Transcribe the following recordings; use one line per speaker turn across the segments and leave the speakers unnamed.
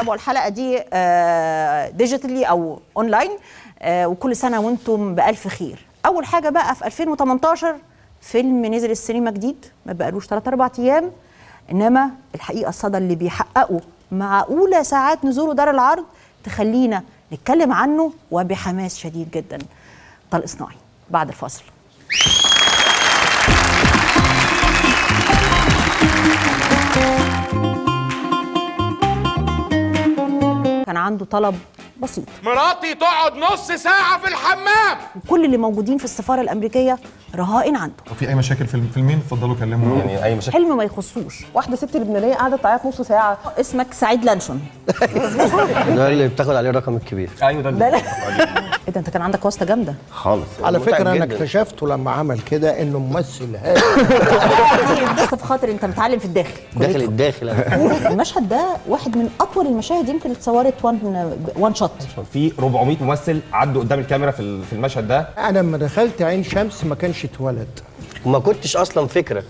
تتابعوا الحلقه دي ديجيتالي او اونلاين آه، وكل سنه وانتم بالف خير اول حاجه بقى في 2018 فيلم نزل السينما جديد ما بقالوش 3 4 ايام انما الحقيقه الصدى اللي بيحققه مع اولى ساعات نزوله دار العرض تخلينا نتكلم عنه وبحماس شديد جدا طلق صناعي بعد الفاصل كان عنده طلب بسيط
مراتي تقعد نص ساعة في الحمام
وكل اللي موجودين في السفاره الامريكيه رهائن عنده
لو في اي مشاكل في الفيلمين اتفضلوا كلموا
يعني اي مشاكل
حلم ما يخصوش
واحده ست لبنانيه قعدت تعيط نص ساعه
اسمك سعيد لانشون
ده اللي بتاخد عليه الرقم الكبير ايوه ده
لا لا ايه ده انت كان عندك واسطه جامده
خالص
على
متعب
فكره انا
جداً.
اكتشفته لما عمل كده انه ممثل هايل
بس بخاطر انت متعلم في الداخل
داخل الداخل أنا.
المشهد ده واحد من اطول المشاهد يمكن اتصورت وان وان شوت
في 400 ممثل عدوا قدام الكاميرا في ال- في المشهد ده
انا لما دخلت عين شمس ما كانش اتولد
وما كنتش اصلا فكره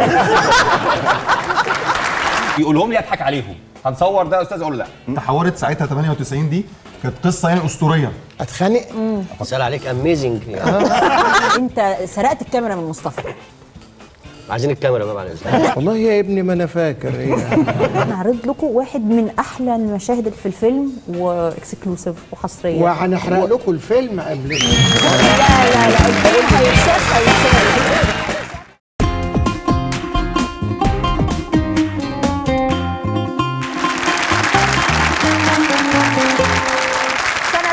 يقولهم لي اضحك عليهم هنصور ده يا استاذ اقول له لا
تحورت ساعتها 98 دي كانت قصه يعني اسطوريه
اتخانق
مسألة عليك اميزنج
انت سرقت الكاميرا من مصطفى
عايزين الكاميرا بقى بعد اذنك
والله يا ابني ما انا فاكر ايه
نعرض لكم واحد من احلى المشاهد اللي في الفيلم واكسكلوسيف وحصريه
وهنحرق لكم الفيلم قبل
لا لا لا الفيلم هيتشاف هيتشاف سنة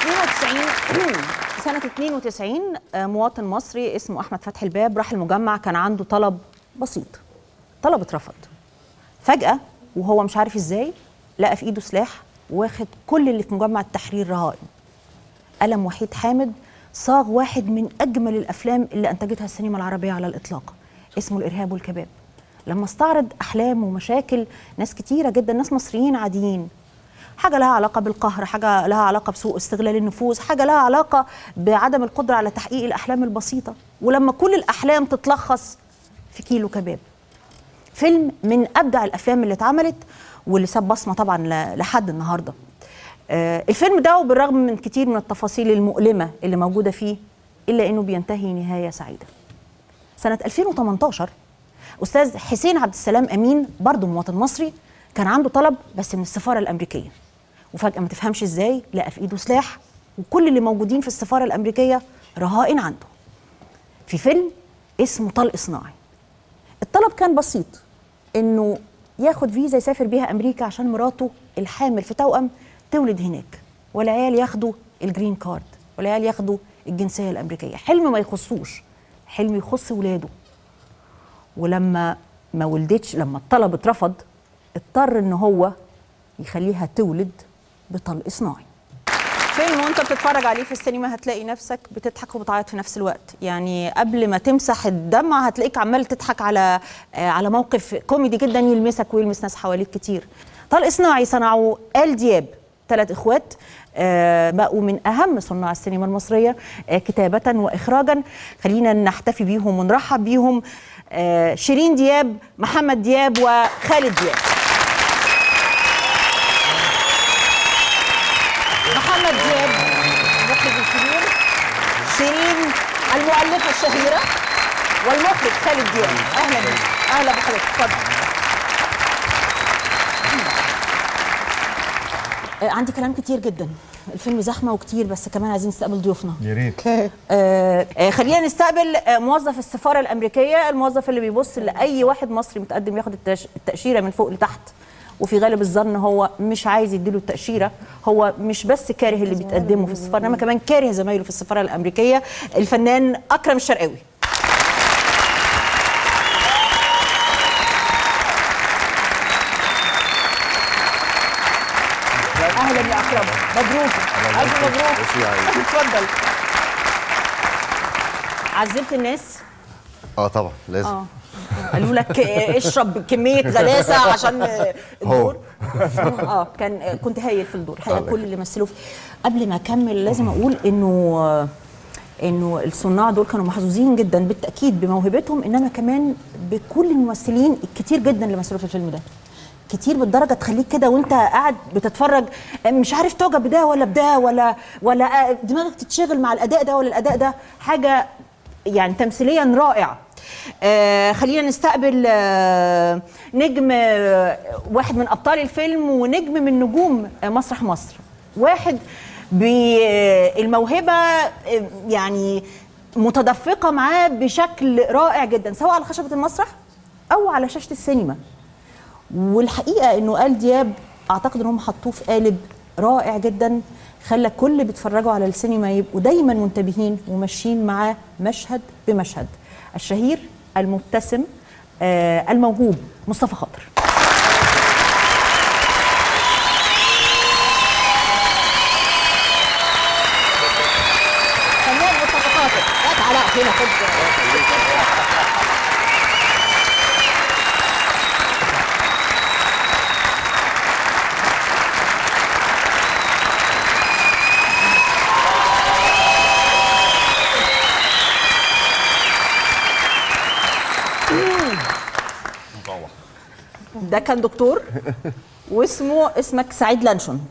92 سنة 92 آه، مواطن مصري اسمه أحمد فتحي الباب راح المجمع كان عنده طلب بسيط طلب اترفض فجأة وهو مش عارف ازاي لقى في ايده سلاح واخد كل اللي في مجمع التحرير رهائن قلم وحيد حامد صاغ واحد من اجمل الافلام اللي انتجتها السينما العربيه على الاطلاق اسمه الارهاب والكباب لما استعرض احلام ومشاكل ناس كتيره جدا ناس مصريين عاديين حاجه لها علاقه بالقهر حاجه لها علاقه بسوء استغلال النفوذ حاجه لها علاقه بعدم القدره على تحقيق الاحلام البسيطه ولما كل الاحلام تتلخص في كيلو كباب فيلم من ابدع الافلام اللي اتعملت واللي ساب بصمه طبعا ل- لحد النهارده آه، الفيلم ده وبالرغم من كتير من التفاصيل المؤلمه اللي موجوده فيه الا انه بينتهي نهايه سعيده سنه 2018 استاذ حسين عبد السلام امين برضه مواطن مصري كان عنده طلب بس من السفاره الامريكيه وفجاه ما تفهمش ازاي لقى في ايده سلاح وكل اللي موجودين في السفاره الامريكيه رهائن عنده في فيلم اسمه طلق صناعي الطلب كان بسيط انه ياخد فيزا يسافر بيها امريكا عشان مراته الحامل في توأم تولد هناك والعيال ياخدوا الجرين كارد والعيال ياخدوا الجنسيه الامريكيه حلم ما يخصوش حلم يخص ولاده ولما ما ولدتش لما الطلب اترفض اضطر ان هو يخليها تولد بطلق صناعي فيلم وانت بتتفرج عليه في السينما هتلاقي نفسك بتضحك وبتعيط في نفس الوقت يعني قبل ما تمسح الدمع هتلاقيك عمال تضحك على آه، على موقف كوميدي جدا يلمسك ويلمس ناس حواليك كتير طلق صناعي صنعه آل دياب ثلاث اخوات آه، بقوا من اهم صناع السينما المصريه آه، كتابه واخراجا خلينا نحتفي بيهم ونرحب بيهم آه، شيرين دياب محمد دياب وخالد دياب محمد دياب المخرج الكبير شيرين المؤلفة الشهيرة والمخرج خالد دياب أهلا بك أهلا بحضرتك اتفضل آه، عندي كلام كتير جدا الفيلم زحمة وكتير بس كمان عايزين نستقبل ضيوفنا
يا ريت
آه، آه، خلينا نستقبل آه، موظف السفاره الامريكيه الموظف اللي بيبص لاي واحد مصري متقدم ياخد التأش- التاشيره من فوق لتحت وفي غالب الظن هو مش عايز يديله التاشيره هو مش بس كاره اللي بيتقدمه في السفاره انما كمان كاره زمايله في السفاره الامريكيه الفنان اكرم الشرقاوي اهلا يا اكرم مبروك الف مبروك اتفضل عذبت الناس
اه طبعا لازم
اه قالوا لك آه، اشرب كميه غلاسه عشان آه، الدور اه كان آه، كنت هايل في الدور الحقيقه كل اللي مثلوا فيه قبل ما اكمل لازم اقول انه آه، انه الصناع دول كانوا محظوظين جدا بالتاكيد بموهبتهم انما كمان بكل الممثلين الكتير جدا اللي مثلوا في الفيلم ده كتير بالدرجه تخليك كده وانت قاعد بتتفرج مش عارف تعجب بده ولا بده ولا ولا دماغك تتشغل مع الاداء ده ولا الاداء ده حاجه يعني تمثيليا رائع آه خلينا نستقبل آه نجم آه واحد من ابطال الفيلم ونجم من نجوم آه مسرح مصر واحد بالموهبه آه يعني متدفقه معاه بشكل رائع جدا سواء على خشبه المسرح او على شاشه السينما والحقيقه انه قال دياب اعتقد ان هم حطوه في قالب رائع جدا خلى كل اللي بيتفرجوا على السينما يبقوا دايما منتبهين وماشيين معاه مشهد بمشهد الشهير المبتسم آه الموهوب مصطفى خاطر فنان مصطفى خاطر تعالى هنا خد ده كان دكتور واسمه اسمك سعيد لانشون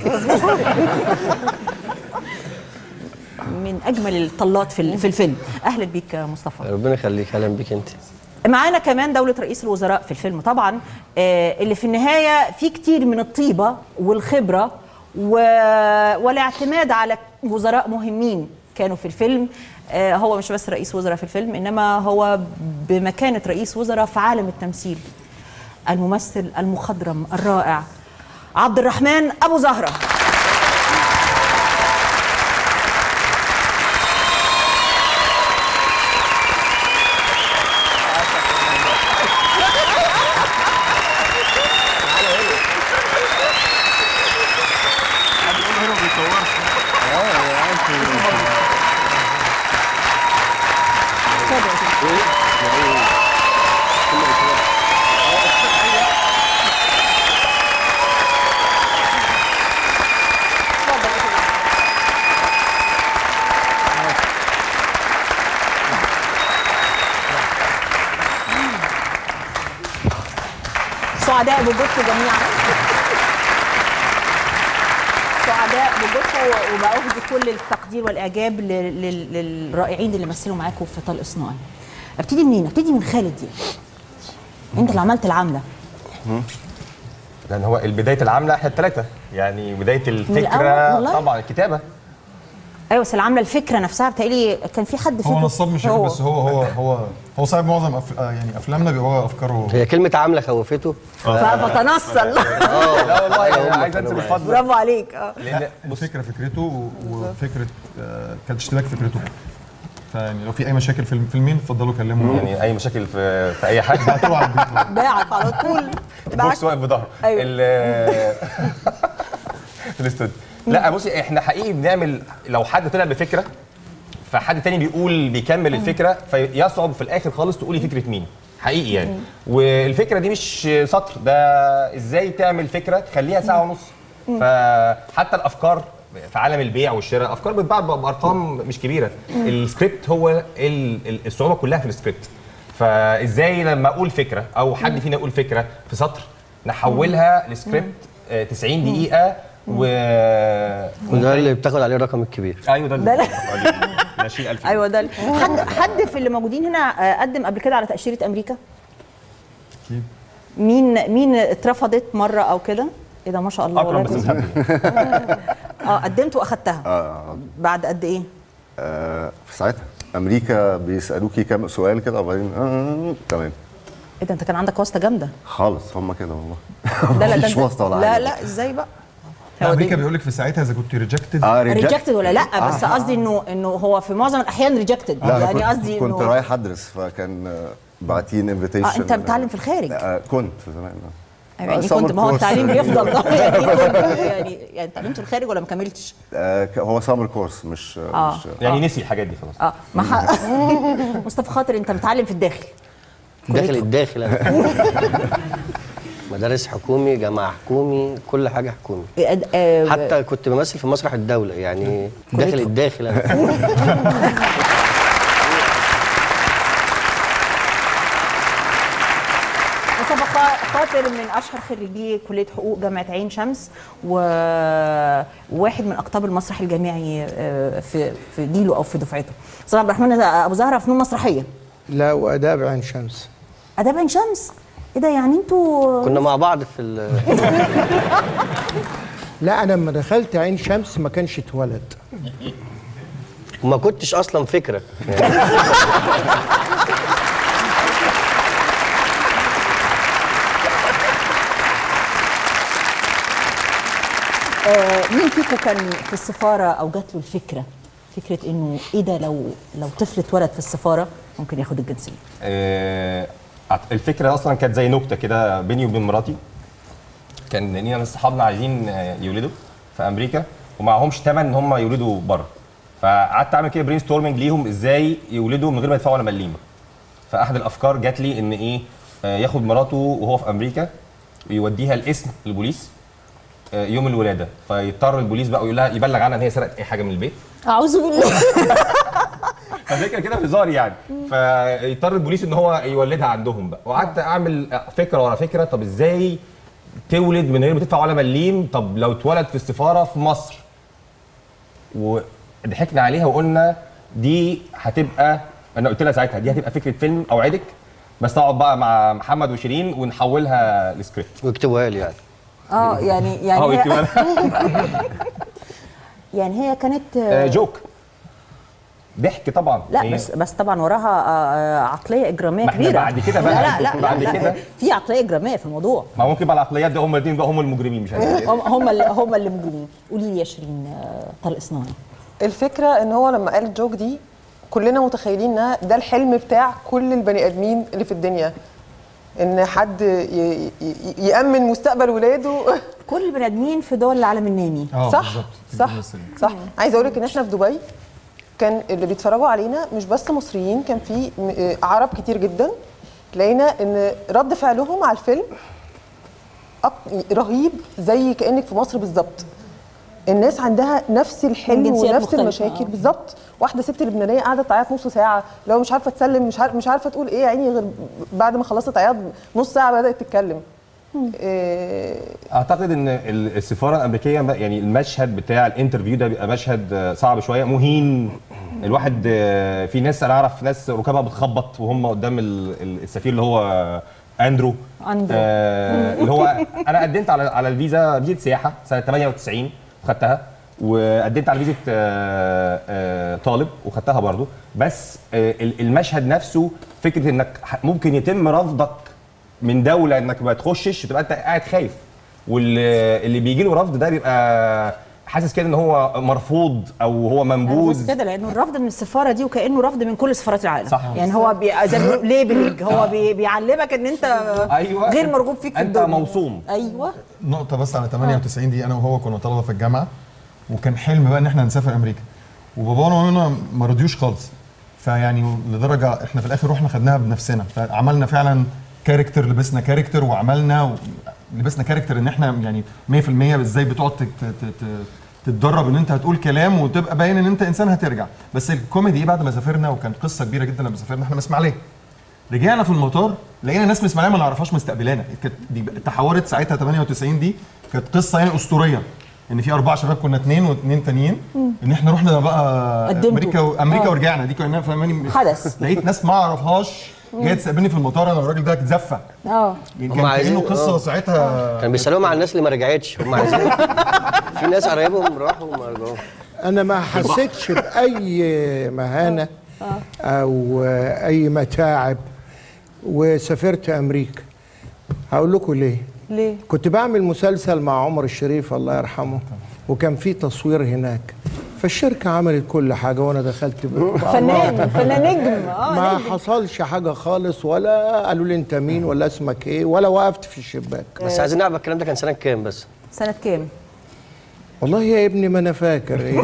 من اجمل الطلات في في الفيلم اهلا بيك يا مصطفى
ربنا يخليك اهلا بيك انت
معانا كمان دولة رئيس الوزراء في الفيلم طبعا آه، اللي في النهاية في كتير من الطيبة والخبرة و... والاعتماد على وزراء مهمين كانوا في الفيلم آه، هو مش بس رئيس وزراء في الفيلم إنما هو بمكانة رئيس وزراء في عالم التمثيل الممثل المخضرم الرائع عبد الرحمن أبو زهرة سعداء بوجودكم جميعا سعداء بوجودكم وبأهدي كل التقدير والإعجاب لل- لل- للرائعين اللي مثلوا معاكم في طلق صناعي ابتدي منين؟ ابتدي من خالد دي انت اللي عملت العمله
لان هو بدايه العمله احنا الثلاثه يعني بدايه
الأول
الفكره
والله؟
طبعا الكتابه
ايوه بس العمله الفكره نفسها بتهيألي كان في حد
هو
فيكم
نصاب مش عارف بس هو هو هو هو صاحب معظم أف... آه يعني افلامنا بيبقى ورا افكاره
هي كلمه عامله خوفته
ف- فتنصل
لا والله يعني عايز انسب الفضل
برافو عليك اه
لان
الفكره فكرته و- وفكره آه، كانت اشتراك فكرته فيعني لو في اي مشاكل في الفيلمين اتفضلوا كلموا
يعني اي مشاكل في في اي حد
بعتوا على البيت
باعك على طول
بوكس واقف بظهره
أيوة.
ال- في الاستوديو لا بصي احنا حقيقي بنعمل لو حد طلع بفكره فحد تاني بيقول بيكمل الفكره فيصعب في الاخر خالص تقولي فكره مين حقيقي يعني والفكره دي مش سطر ده ازاي تعمل فكره تخليها ساعه ونص فحتى الافكار في عالم البيع والشراء افكار بتتباع بارقام مش كبيره السكريبت هو ال- ال- الصعوبه كلها في السكريبت فازاي لما اقول فكره او حد فينا يقول فكره في سطر نحولها لسكريبت آه، 90 دقيقه و
وده اللي بتاخد عليه الرقم الكبير
ايوه ده
ده لا.
ده 20000
ايوه ده حد حد في اللي موجودين هنا آه، قدم قبل كده على تاشيره امريكا
أكيد.
مين مين اترفضت مره او كده ايه ده ما شاء الله
اكرم بس
والله
مذهبي
اه قدمت واخدتها
آه
بعد قد ايه
آه في ساعتها امريكا بيسالوكي كام سؤال كده وبعدين آه تمام
ايه ده انت كان عندك واسطه جامده
خالص هم كده والله
ده لا ده
مفيش
انت-
واسطه ولا
لا
حاجة.
لا ازاي بقى
لا،
هو
امريكا
دي-
بيقول لك في ساعتها اذا كنت ريجكتد
اه reject.
ريجكتد ولا لا بس قصدي انه انه هو في معظم الاحيان ريجكتد
لا أنا
يعني
كنت-
قصدي
كنت
انه
رايح ادرس فكان آه، باعتين انفيتيشن
اه انت بتتعلم في الخارج
آه كنت زمان آه.
يعني
آه،
كنت
summer
ما هو
course.
التعليم بيفضل يعني إيه كنت يعني يعني اتعلمت في الخارج ولا ما كملتش؟
آه ك- هو سامر كورس مش
آه.
مش
يعني نسي الحاجات دي خلاص
اه ما ح... مصطفى خاطر انت متعلم في الداخل
داخل الداخل أنا. مدارس حكومي جامعه حكومي كل حاجه حكومي
آه، آه،
حتى كنت بمثل في مسرح الدوله يعني داخل الداخل أنا.
مصطفى خا- خاطر من اشهر خريجي كليه حقوق جامعه عين شمس وواحد من اقطاب المسرح الجامعي آه، في في جيله او في دفعته استاذ عبد الرحمن ابو زهره فنون مسرحيه
لا واداب عين شمس
اداب عين شمس ايه ده يعني انتوا
كنا مع بعض في ال-
لا انا لما دخلت عين شمس ما كانش اتولد
وما كنتش اصلا فكره يعني
آه، مين فيكم كان في السفاره او جات له الفكره فكره انه ايه ده لو لو طفل اتولد في السفاره ممكن ياخد الجنسيه
آه، الفكره اصلا كانت زي نكته كده بيني وبين مراتي كان لينا ناس صحابنا عايزين آه، يولدوا في امريكا ومعهمش ثمن ان هم يولدوا بره فقعدت اعمل كده برين ستورمنج ليهم ازاي يولدوا من غير ما يدفعوا ولا مليم فاحد الافكار جات لي ان ايه آه، ياخد مراته وهو في امريكا ويوديها الاسم البوليس آه، يوم الولاده فيضطر البوليس بقى يقول لها يبلغ عنها ان هي سرقت اي حاجه من البيت
اعوذ بالله
ففكره كده هزار يعني فيضطر البوليس ان هو يولدها عندهم بقى وقعدت اعمل فكره ورا فكره طب ازاي تولد من غير ما تدفع ولا مليم طب لو اتولد في السفاره في مصر وضحكنا عليها وقلنا دي هتبقى انا قلت لها ساعتها دي هتبقى فكره فيلم اوعدك بس اقعد بقى مع محمد وشيرين ونحولها لسكريبت
واكتبوها لي يعني
اه يعني يعني
اه
هي
ويكتبها
يعني هي كانت
آه، جوك ضحك طبعا
لا
هي-
بس بس طبعا وراها آه، آه، عقليه اجراميه
ما احنا
كبيره
بعد كده بقى-
لا لا لا,
بعد
لا,
كده.
لا في عقليه اجراميه في الموضوع
ما ممكن بقى العقليات دي هم الاثنين بقى هم المجرمين مش عارف
هم هم اللي هم اللي مجرمين قولي لي يا شيرين آه، طارق صناعي
الفكره ان هو لما قال الجوك دي كلنا متخيلين انها ده الحلم بتاع كل البني ادمين اللي في الدنيا ان حد ي- ي- يامن مستقبل ولاده
كل البني ادمين في دول العالم النامي
اه
صح
بالظبط
صح صح عايزه اقول لك ان احنا في دبي كان اللي بيتفرجوا علينا مش بس مصريين كان في م- آه، عرب كتير جدا لقينا ان رد فعلهم على الفيلم أق- رهيب زي كانك في مصر بالظبط الناس عندها نفس الحلم
جنسيات
ونفس
مختلفة،
المشاكل
آه.
بالظبط واحده ست لبنانيه قاعده تعيط نص ساعه لو مش عارفه تسلم مش عارفه مش عارفه تقول ايه يا عيني غير بعد ما خلصت عياط نص ساعه بدات تتكلم إيه
اعتقد ان ال- السفاره الامريكيه ب- يعني المشهد بتاع الانترفيو ده بيبقى مشهد آه، صعب شويه مهين الواحد آه، في ناس انا اعرف ناس ركابها بتخبط وهم قدام ال- ال- السفير اللي هو اندرو
أندرو.
آه اللي هو انا قدمت على على الفيزا فيزا سياحه سنه 98 وخدتها وقدمت على فيزا آه آه طالب وخدتها برضو بس آه ال- المشهد نفسه فكره انك ح- ممكن يتم رفضك من دوله انك ما تخشش تبقى انت قاعد خايف واللي اللي بيجي له رفض ده بيبقى حاسس كده ان هو مرفوض او هو
بس
منبوذ
كده لانه الرفض من السفاره دي وكانه رفض من كل سفارات العالم
صح.
يعني هو بي... زي ما بيقولوا ليبلنج هو بي... بيعلمك ان انت
ايوه
غير مرغوب فيك في
انت
الدنيا
موصوم
ايوه
نقطة بس على 98 دي أنا وهو كنا طلبة في الجامعة وكان حلم بقى إن إحنا نسافر أمريكا وبابانا وماما ما رضيوش خالص فيعني لدرجة إحنا في الآخر رحنا خدناها بنفسنا فعملنا فعلا كاركتر لبسنا كاركتر وعملنا و... لبسنا كاركتر إن إحنا يعني 100% إزاي بتقعد تت... تت... تت... تتدرب ان انت هتقول كلام وتبقى باين ان انت انسان هترجع بس الكوميدي بعد ما سافرنا وكانت قصه كبيره جدا لما سافرنا احنا من اسماعيليه رجعنا في المطار لقينا ناس من اسماعيليه ما نعرفهاش مستقبلانا كانت دي تحولت ساعتها 98 دي كانت قصه يعني اسطوريه ان في اربع شباب كنا اثنين واثنين تانيين ان احنا رحنا بقى
قدمتوا.
امريكا وامريكا
آه.
ورجعنا دي كنا فاهماني
حدث.
لقيت ناس ما اعرفهاش جايه تستقبلني في المطار انا والراجل ده اتزفى
اه
يعني
هم
كان
عايزين-
كانه قصه
آه.
ساعتها
كان بيسالوهم على الناس اللي ما رجعتش هم عايزين في ناس قرايبهم راحوا وما رجعوش
انا ما حسيتش باي مهانه او اي متاعب وسافرت امريكا هقول لكم ليه
ليه
كنت بعمل مسلسل مع عمر الشريف الله يرحمه وكان في تصوير هناك فالشركه عملت كل حاجه وانا دخلت ب-
فنان فنان نجم اه
ما
نجم.
حصلش حاجه خالص ولا قالوا لي انت مين ولا اسمك ايه ولا وقفت في الشباك
بس عايزين نعرف الكلام ده كان سنه كام بس
سنه كام
والله يا ابني ما انا فاكر ايه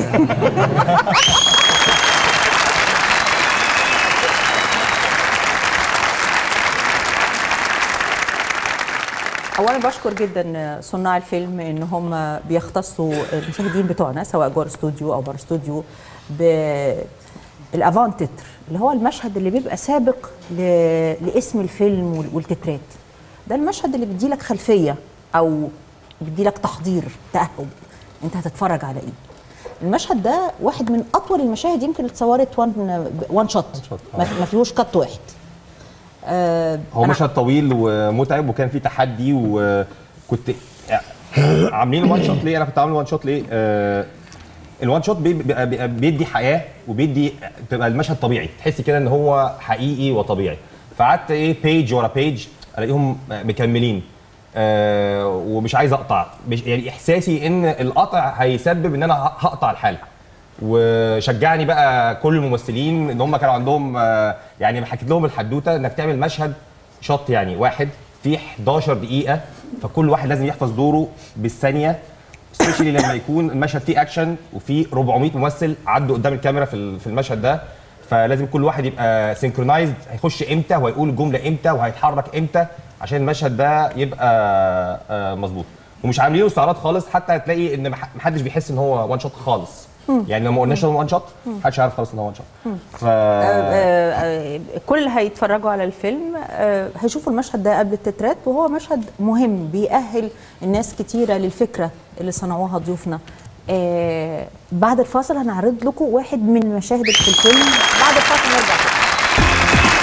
اولا بشكر جدا صناع الفيلم ان هم بيختصوا المشاهدين بتوعنا سواء جوه الاستوديو او بره الاستوديو بالافان تتر اللي هو المشهد اللي بيبقى سابق ل... لاسم الفيلم وال- والتترات ده المشهد اللي بيديلك خلفيه او بيديلك تحضير تاهب انت هتتفرج على ايه المشهد ده واحد من اطول المشاهد يمكن اللي اتصورت وان وان شوت ما ما فيهوش كات واحد آه
هو
أنا-
مشهد طويل ومتعب وكان فيه تحدي وكنت عاملين وان شوت ليه انا كنت عامل وان شوت ليه آه الوان شوت بي- بي- بي- بيدي حياه وبيدي تبقى المشهد طبيعي تحس كده ان هو حقيقي وطبيعي فقعدت ايه بيج ورا بيج الاقيهم مكملين آه ومش عايز اقطع مش يعني احساسي ان القطع هيسبب ان انا ه- هقطع الحلقه وشجعني بقى كل الممثلين ان هم كانوا عندهم آه، يعني حكيت لهم الحدوته انك تعمل مشهد شوت يعني واحد فيه 11 دقيقه فكل واحد لازم يحفظ دوره بالثانيه سبيشالي لما يكون المشهد فيه اكشن وفيه 400 ممثل عدوا قدام الكاميرا في ال- في المشهد ده فلازم كل واحد يبقى سينكرونايزد هيخش امتى وهيقول الجمله امتى وهيتحرك امتى عشان المشهد ده يبقى آه، مظبوط ومش عاملينه استعراض خالص حتى هتلاقي ان مح- محدش بيحس ان هو وان شوت خالص يعني لو ما قلناش إن هو وان شوت محدش عارف خالص ان هو وان شوت ف
آه، آه، كل اللي هيتفرجوا على الفيلم آه، هيشوفوا المشهد ده قبل التترات وهو مشهد مهم بيأهل الناس كتيرة للفكرة اللي صنعوها ضيوفنا آه، بعد الفاصل هنعرض لكم واحد من المشاهد اللي في الفيلم بعد الفاصل نرجع تاني.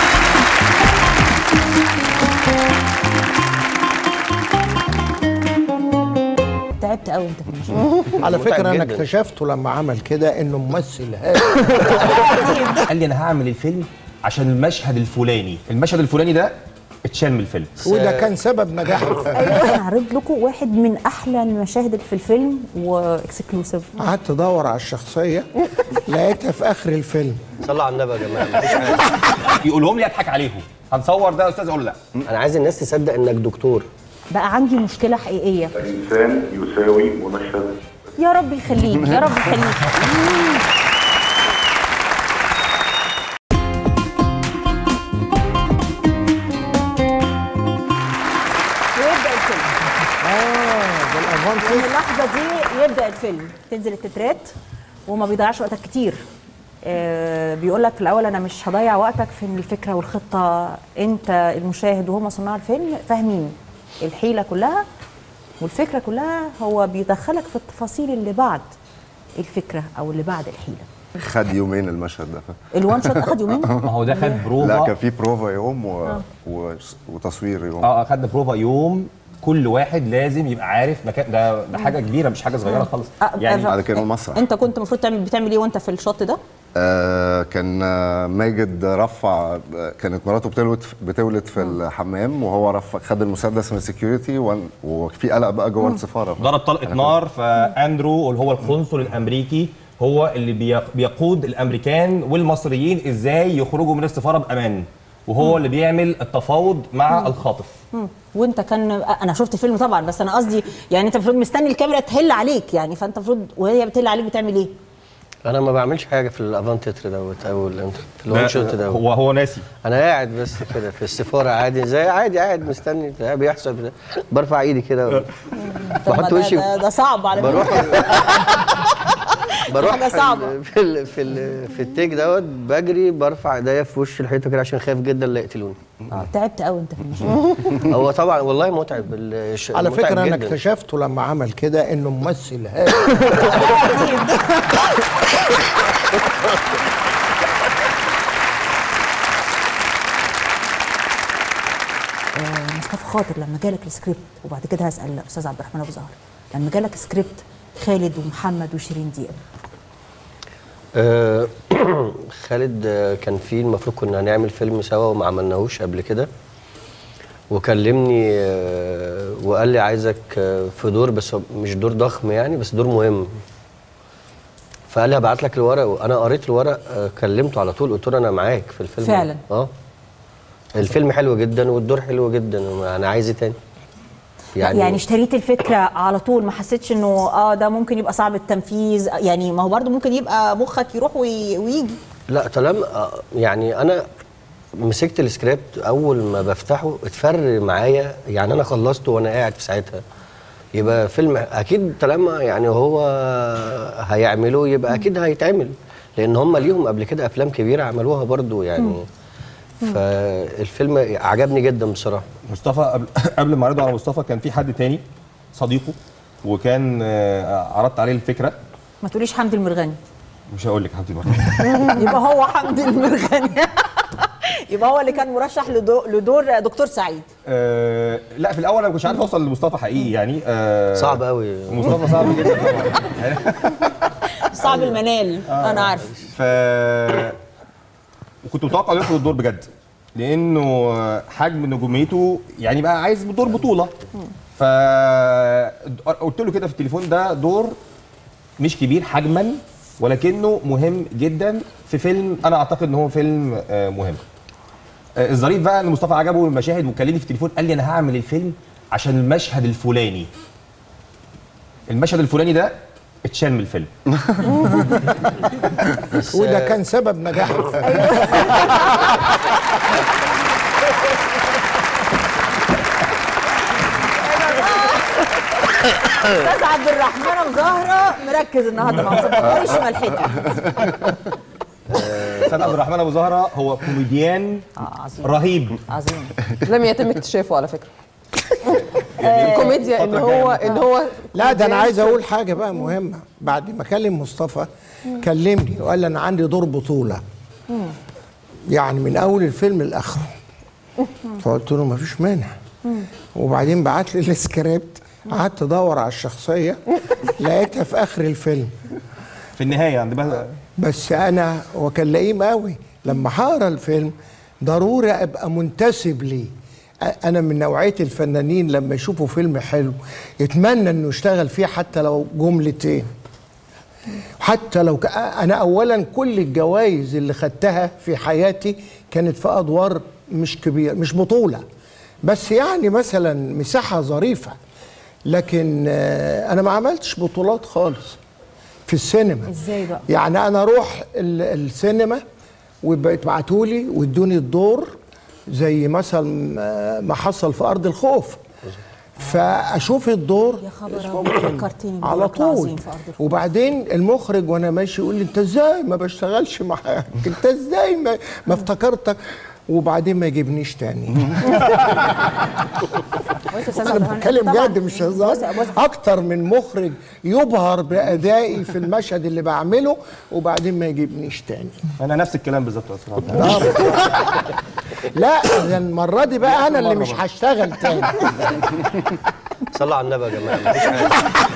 تعبت قوي انت في المشهد
على
متعب
فكره انا
جداً.
اكتشفته لما عمل كده انه ممثل هايل
قال لي انا هعمل الفيلم عشان المشهد الفلاني المشهد الفلاني ده اتشال من الفيلم
وده كان سبب نجاح الفيلم
هنعرض لكم واحد من احلى المشاهد اللي في الفيلم واكسكلوسيف
قعدت ادور على الشخصيه لقيتها في اخر الفيلم
صلوا على النبي يا جماعه مفيش حاجه
يقولهم لي اضحك عليهم هنصور ده يا استاذ اقول لا
انا عايز الناس تصدق انك دكتور
بقى عندي مشكله حقيقيه
الإنسان يساوي منشد
يا رب يخليك يا رب يخليك ويبدا الفيلم
اه ده الافانتج
من اللحظه دي يبدا الفيلم تنزل التترات وما بيضيعش وقتك كتير آه بيقول لك في الاول انا مش هضيع وقتك في ان الفكره والخطه انت المشاهد وهم صناع الفيلم فاهمين الحيله كلها والفكره كلها هو بيدخلك في التفاصيل اللي بعد الفكره او اللي بعد الحيله
خد يومين المشهد ده
الوان شوت اخد يومين
ما هو ده خد بروفا
لا كان في بروفا يوم و... و... وتصوير يوم
اه خدنا بروفا يوم كل واحد لازم يبقى عارف مكان ده ده حاجه كبيره مش حاجه صغيره خالص
آه،
يعني
آه،
بعد كده المسرح
انت كنت المفروض تعمل بتعمل ايه وانت في الشوت ده
آه كان آه، ماجد رفع آه، كانت مراته بتولد بتولد في الحمام وهو رفع خد المسدس من السكيورتي وفي قلق بقى جوه السفاره
ضرب طلقه نار فاندرو اللي هو القنصل الامريكي هو اللي بيق- بيقود الامريكان والمصريين ازاي يخرجوا من السفاره بامان وهو اللي بيعمل التفاوض مع الخاطف
وانت كان انا شفت الفيلم طبعا بس انا قصدي يعني انت المفروض مستني الكاميرا تهل عليك يعني فانت المفروض وهي بتهل عليك بتعمل ايه؟
انا ما بعملش حاجه في الافانتيتر دوت او ال- في الوان شوت دوت
هو هو ناسي
انا قاعد بس كده في السفاره عادي زي عادي قاعد مستني بتاع بيحصل بتاع. برفع ايدي كده و-
طب ما
بحط
ده,
وشي
ده, ده صعب على
بروح
فكره
بروح
حاجة
في
صعبة.
ال- في ال في ال في التيك دوت بجري برفع ايديا في وش الحيطه كده عشان خايف جدا لا يقتلوني
آه، تعبت قوي انت في المشهد
هو طبعا والله متعب الش-
على
متعب
فكره انا
جداً.
اكتشفته لما عمل كده انه ممثل هايل
آه، مصطفى خاطر لما جالك السكريبت وبعد كده هسال استاذ عبد الرحمن ابو زهر لما جالك سكريبت خالد ومحمد وشيرين دياب
آه، خالد آه، كان في المفروض كنا هنعمل فيلم سوا وما عملناهوش قبل كده وكلمني آه، وقال لي عايزك آه، في دور بس هو مش دور ضخم يعني بس دور مهم فقال لي هبعت لك الورق وانا قريت الورق آه، كلمته على طول قلت له انا معاك في الفيلم ده.
فعلا.
اه الفيلم حلو جدا والدور حلو جدا انا عايز ايه تاني
يعني, يعني اشتريت الفكره على طول ما حسيتش انه اه ده ممكن يبقى صعب التنفيذ يعني ما هو برضه ممكن يبقى مخك يروح وي- ويجي
لا طالما آه، يعني انا مسكت السكريبت اول ما بفتحه اتفر معايا يعني انا خلصته وانا قاعد في ساعتها يبقى فيلم اكيد طالما يعني هو هيعملوه يبقى اكيد هيتعمل لان هم ليهم قبل كده افلام كبيره عملوها برضو يعني فالفيلم عجبني جدا بصراحه
مصطفى قبل قبل ما اعرضه على مصطفى كان في حد تاني صديقه وكان آه، عرضت عليه الفكره
ما تقوليش حمدي المرغني
مش هقول لك يا حبيبتي برضه.
يبقى هو حمدي المرغني يبقى هو اللي كان مرشح لدو- لدور دكتور سعيد
آه، لا في الاول انا ما كنتش عارف اوصل لمصطفى حقيقي يعني آه،
صعب قوي
مصطفى صعب جدا طبعا
صعب المنال انا عارفه
ف وكنت متوقع انه ياخد الدور بجد لانه حجم نجوميته يعني بقى عايز دور بطوله ف قلت له كده في التليفون ده دور مش كبير حجما ولكنه مهم جدا في فيلم انا اعتقد ان هو فيلم آه، مهم آه، الظريف بقى ان مصطفى عجبه المشاهد وكلمني في التليفون قال لي انا هعمل الفيلم عشان المشهد الفلاني المشهد الفلاني ده اتشال من الفيلم
بس
وده
آه،
كان سبب نجاحه
استاذ عبد الرحمن ابو زهره مركز النهارده مع مصطفى مش ملحقته
استاذ عبد الرحمن ابو زهره هو كوميديان
اه عظيم
رهيب
عظيم
لم يتم اكتشافه على فكره الكوميديا ان هو ان هو
لا ده انا عايز اقول حاجه بقى مهمه بعد ما كلم مصطفى كلمني وقال لي انا عندي دور بطوله يعني من اول الفيلم لاخره فقلت له مفيش مانع وبعدين بعت لي السكريبت قعدت ادور على الشخصيه لقيتها في اخر الفيلم
في النهايه عند بقى
بس انا وكان لئيم قوي لما هقرا الفيلم ضروري ابقى منتسب ليه أ- انا من نوعيه الفنانين لما يشوفوا فيلم حلو يتمنى انه يشتغل فيه حتى لو جملتين حتى لو ك... انا اولا كل الجوائز اللي خدتها في حياتي كانت في ادوار مش كبيره مش بطوله بس يعني مثلا مساحه ظريفه لكن آه، انا ما عملتش بطولات خالص في السينما
ازاي بقى؟
يعني انا اروح ال- السينما ويبعتوا لي ويدوني الدور زي مثلا آه، ما حصل في ارض الخوف فاشوف الدور
يا خبر أبيض، فكرتني
على
بدورك
طول
العظيم في أرض الخوف.
وبعدين المخرج وانا ماشي يقول لي انت ازاي ما بشتغلش معاك انت ازاي ما, ما افتكرتك وبعدين ما يجيبنيش تاني
بص يا أستاذ
انا
عبد الرحمن،
بتكلم
طبعاً-
جد مش هزار
بص- بص-
اكتر من مخرج يبهر بادائي في المشهد اللي بعمله وبعدين ما يجيبنيش تاني
انا نفس الكلام بالظبط يا أستاذ عبد الرحمن.
لا ده المره دي بقى انا اللي مش هشتغل تاني
صلوا على النبي يا جماعه مفيش حاجه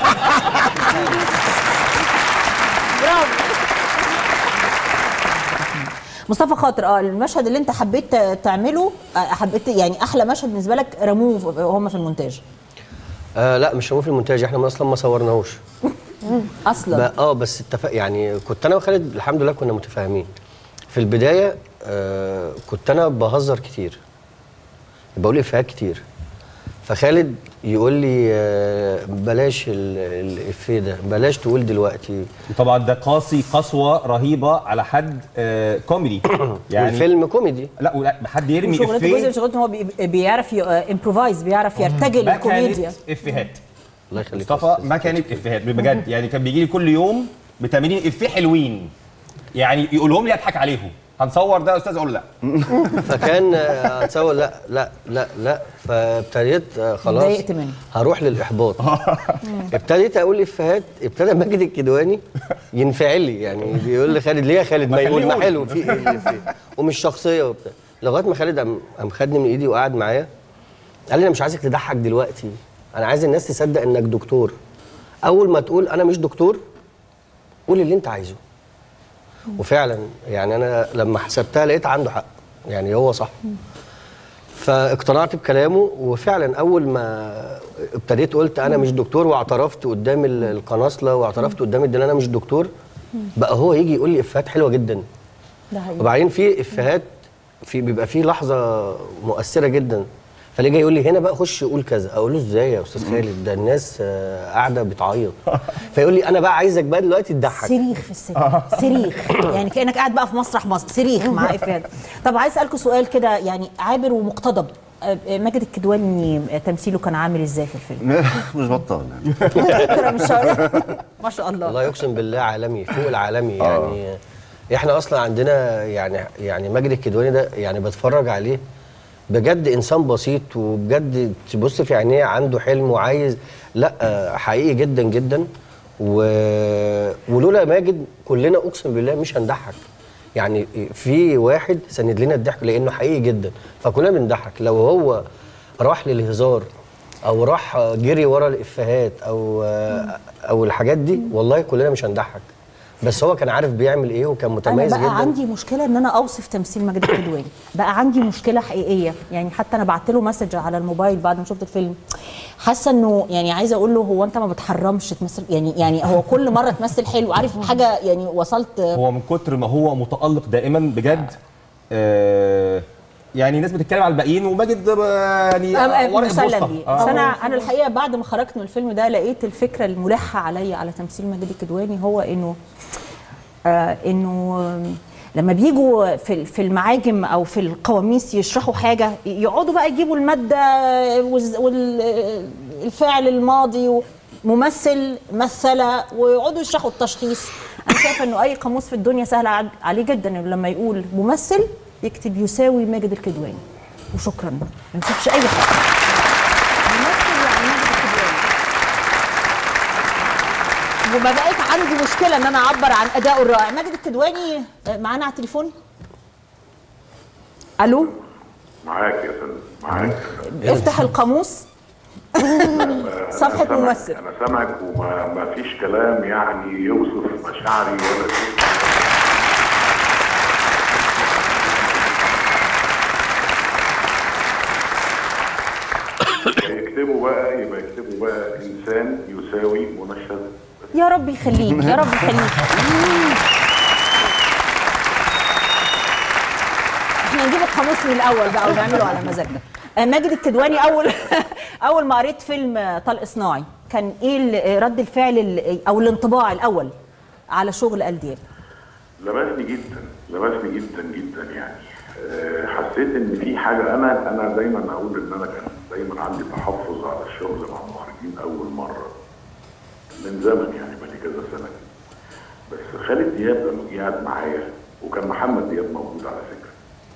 مصطفى خاطر اه المشهد اللي انت حبيت تعمله آه، حبيت يعني احلى مشهد بالنسبه لك رموه هم في المونتاج
آه لا مش هنقول في المونتاج احنا اصلا ما صورناهوش
اصلا
بقى اه بس اتفق يعني كنت انا وخالد الحمد لله كنا متفاهمين في البدايه آه كنت انا بهزر كتير بقول افيهات كتير فخالد يقول لي آه بلاش ال- الافيه ده بلاش تقول دلوقتي
وطبعا ده قاسي قسوه رهيبه على حد آه كوميدي
يعني الفيلم كوميدي
لا ولا حد يرمي
شغلته جزء من
افيه
شغلته هو بي- بيعرف امبروفايز بيعرف يرتجل
ما
الكوميديا
كانت افيهات
الله يخليك يا
مصطفى
أستاذ.
ما كانت افيهات بجد يعني كان بيجي لي كل يوم ب 80 افيه حلوين يعني يقولهم لي اضحك عليهم هنصور ده يا استاذ اقول له لا
فكان آه، اتصور لا لا لا لا فابتديت آه، خلاص
اتضايقت منه.
هروح للاحباط ابتديت اقول افيهات ابتدى ماجد الكدواني ينفعل لي يعني بيقول لي خالد ليه يا خالد ما يقول ما حلو في ايه الإفيه؟ ومش شخصيه وبتاع لغايه ما خالد قام قام خدني من ايدي وقعد معايا قال لي انا مش عايزك تضحك دلوقتي انا عايز الناس تصدق انك دكتور اول ما تقول انا مش دكتور قول اللي انت عايزه وفعلا يعني انا لما حسبتها لقيت عنده حق يعني هو صح فاقتنعت بكلامه وفعلا اول ما ابتديت قلت انا مش دكتور واعترفت قدام ال- القناصله واعترفت قدام الدنيا انا مش دكتور بقى هو يجي يقول لي افيهات حلوه جدا
ده حقيقي
وبعدين في افيهات في بيبقى في لحظه مؤثره جدا فليه جاي يقول لي هنا بقى خش قول كذا اقول له ازاي يا استاذ خالد ده الناس آه، قاعده بتعيط فيقول لي انا بقى عايزك بقى دلوقتي تضحك
صريخ في السينما صريخ يعني كانك قاعد بقى في مسرح مصر صريخ مع افيهات طب عايز اسالكم سؤال كده يعني عابر ومقتضب آه، آه، ماجد الكدواني آه، تمثيله كان عامل ازاي في الفيلم؟
مش بطال يعني
فكرة مش شعور. ما شاء الله
والله يقسم بالله عالمي فوق العالمي يعني احنا اصلا عندنا يعني يعني ماجد الكدواني ده يعني بتفرج عليه بجد انسان بسيط وبجد تبص في عينيه عنده حلم وعايز لا آه، حقيقي جدا جدا و... ولولا ماجد كلنا اقسم بالله مش هنضحك يعني في واحد سند لنا الضحك لانه حقيقي جدا فكلنا بنضحك لو هو راح للهزار او راح جري ورا الافيهات او او الحاجات دي والله كلنا مش هنضحك بس هو كان عارف بيعمل ايه وكان
انا
متميز
بقى
جدا
عندي مشكله ان انا اوصف تمثيل ماجد الكدواني بقى عندي مشكله حقيقيه يعني حتى انا بعت له مسج على الموبايل بعد ما شفت الفيلم حاسه انه يعني عايزه اقول له هو انت ما بتحرمش تمثل يعني يعني هو كل مره تمثل حلو عارف حاجه يعني وصلت
هو من كتر ما هو متالق دائما بجد آه يعني الناس بتتكلم على الباقيين وماجد آه، يعني
أم-
ورق
مسلم
البوسطة.
بيه
آه.
بس انا انا الحقيقه بعد ما خرجت من الفيلم ده لقيت الفكره الملحه عليا على تمثيل ماجد الكدواني هو انه آه انه لما بيجوا في في المعاجم او في القواميس يشرحوا حاجه يقعدوا بقى يجيبوا الماده والفعل الماضي ممثل مثل ويقعدوا يشرحوا التشخيص انا شايفه انه اي قاموس في الدنيا سهل عد- عليه جدا انه لما يقول ممثل يكتب يساوي ماجد الكدواني وشكرا ما نشوفش اي حاجه ممثل يعني ماجد الكدواني وما بقيت عندي مشكله ان انا اعبر عن ادائه الرائع ماجد الكدواني آه، معانا على التليفون الو
معاك يا فندم معاك
افتح القاموس صفحة
أنا سامعك-
ممثل.
انا سامعك وما ما فيش كلام يعني يوصف مشاعري ولا شيء يكتبوا بقى يبقى يكتبوا بقى انسان يساوي منشد
يا رب يخليك يا رب يخليك احنا نجيب القاموس من الاول بقى ونعمله على مزاجنا آه، ماجد الكدواني اول اول ما قريت فيلم آه، طلق صناعي كان ايه ال- رد الفعل ال- او الانطباع الاول على شغل آل دياب
لمسني جدا لمسني جدا جدا يعني أه حسيت ان في حاجه انا انا دايما اقول ان انا كان دايما عندي تحفظ على الشغل مع المخرجين اول مره من زمن يعني بقالي كذا سنه بس خالد دياب لما جه قعد معايا وكان محمد دياب موجود على فكره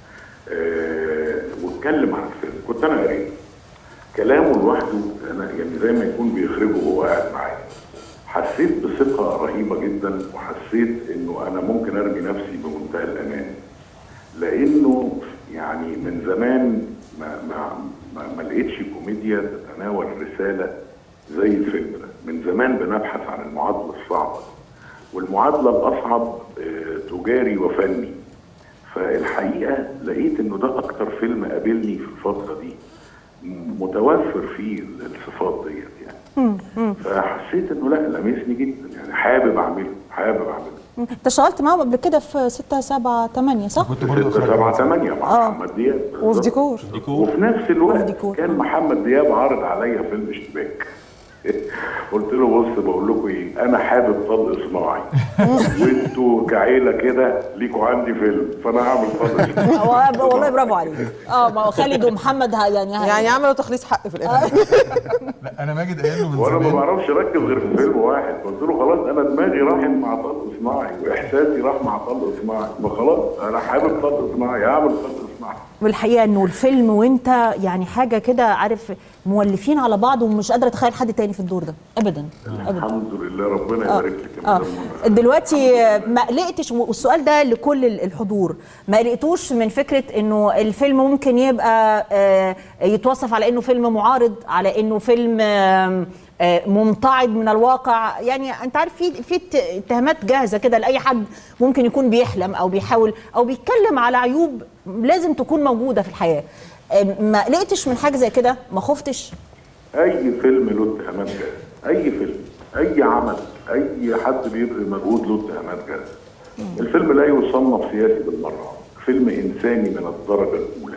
أه واتكلم عن الفيلم كنت انا قريت كلامه لوحده انا يعني زي ما يكون بيخرجه وهو قاعد معايا حسيت بثقة رهيبة جدا وحسيت انه انا ممكن ارمي نفسي بمنتهى الامان لانه يعني من زمان ما ما ما, ما لقيتش كوميديا تتناول رسالة زي الفيلم ده من زمان بنبحث عن المعادلة الصعبة والمعادلة الأصعب آه، تجاري وفني فالحقيقة لقيت انه ده اكتر فيلم قابلني في الفترة دي متوفر فيه الصفات ديت يعني فحسيت انه لا لمسني جدا يعني حابب اعمله حابب اعمله
انت اشتغلت معاهم قبل كده في 6 7 8 صح؟
كنت برضه
6 7 8 مع
آه.
محمد دياب
وفي
بالظبط.
ديكور
وفي نفس
وفي
الوقت
ديكور.
كان محمد دياب عارض عليا فيلم اشتباك قلت له بص بقول لكم ايه انا حابب طلق صناعي وانتوا كعيله كده ليكوا عندي فيلم فانا هعمل طلق صناعي
هو- والله برافو عليك اه ما هو خالد ومحمد ها- يعني ها-
يعني عملوا تخليص حق في الاخر
لا انا ماجد قايل له من
وانا ما
زمان
بعرفش اركز غير في فيلم واحد قلت له خلاص انا دماغي راح مع طلق صناعي واحساسي راح مع طلق صناعي ما خلاص انا حابب طلق صناعي هعمل طلق صناعي
والحقيقه انه الفيلم وانت يعني حاجه كده عارف مولفين على بعض ومش قادره اتخيل حد تاني في الدور ده ابدا ابدا
الحمد لله ربنا يبارك لك يا
اه
مدام منى.
دلوقتي آه، ما قلقتش والسؤال ده لكل ال- الحضور ما قلقتوش من فكره انه الفيلم ممكن يبقى آه، يتوصف على انه فيلم معارض على انه فيلم آم، آه، ممتعض من الواقع يعني انت عارف في في ات- اتهامات جاهزه كده لاي حد ممكن يكون بيحلم او بيحاول او بيتكلم على عيوب لازم تكون موجوده في الحياه آه، ما قلقتش من حاجه زي كده ما خفتش
اي فيلم له اتهامات جاهزه اي فيلم اي عمل اي حد بيبذل مجهود له اتهامات جاهزه الفيلم لا يصنف سياسي بالمره فيلم انساني من الدرجه الاولى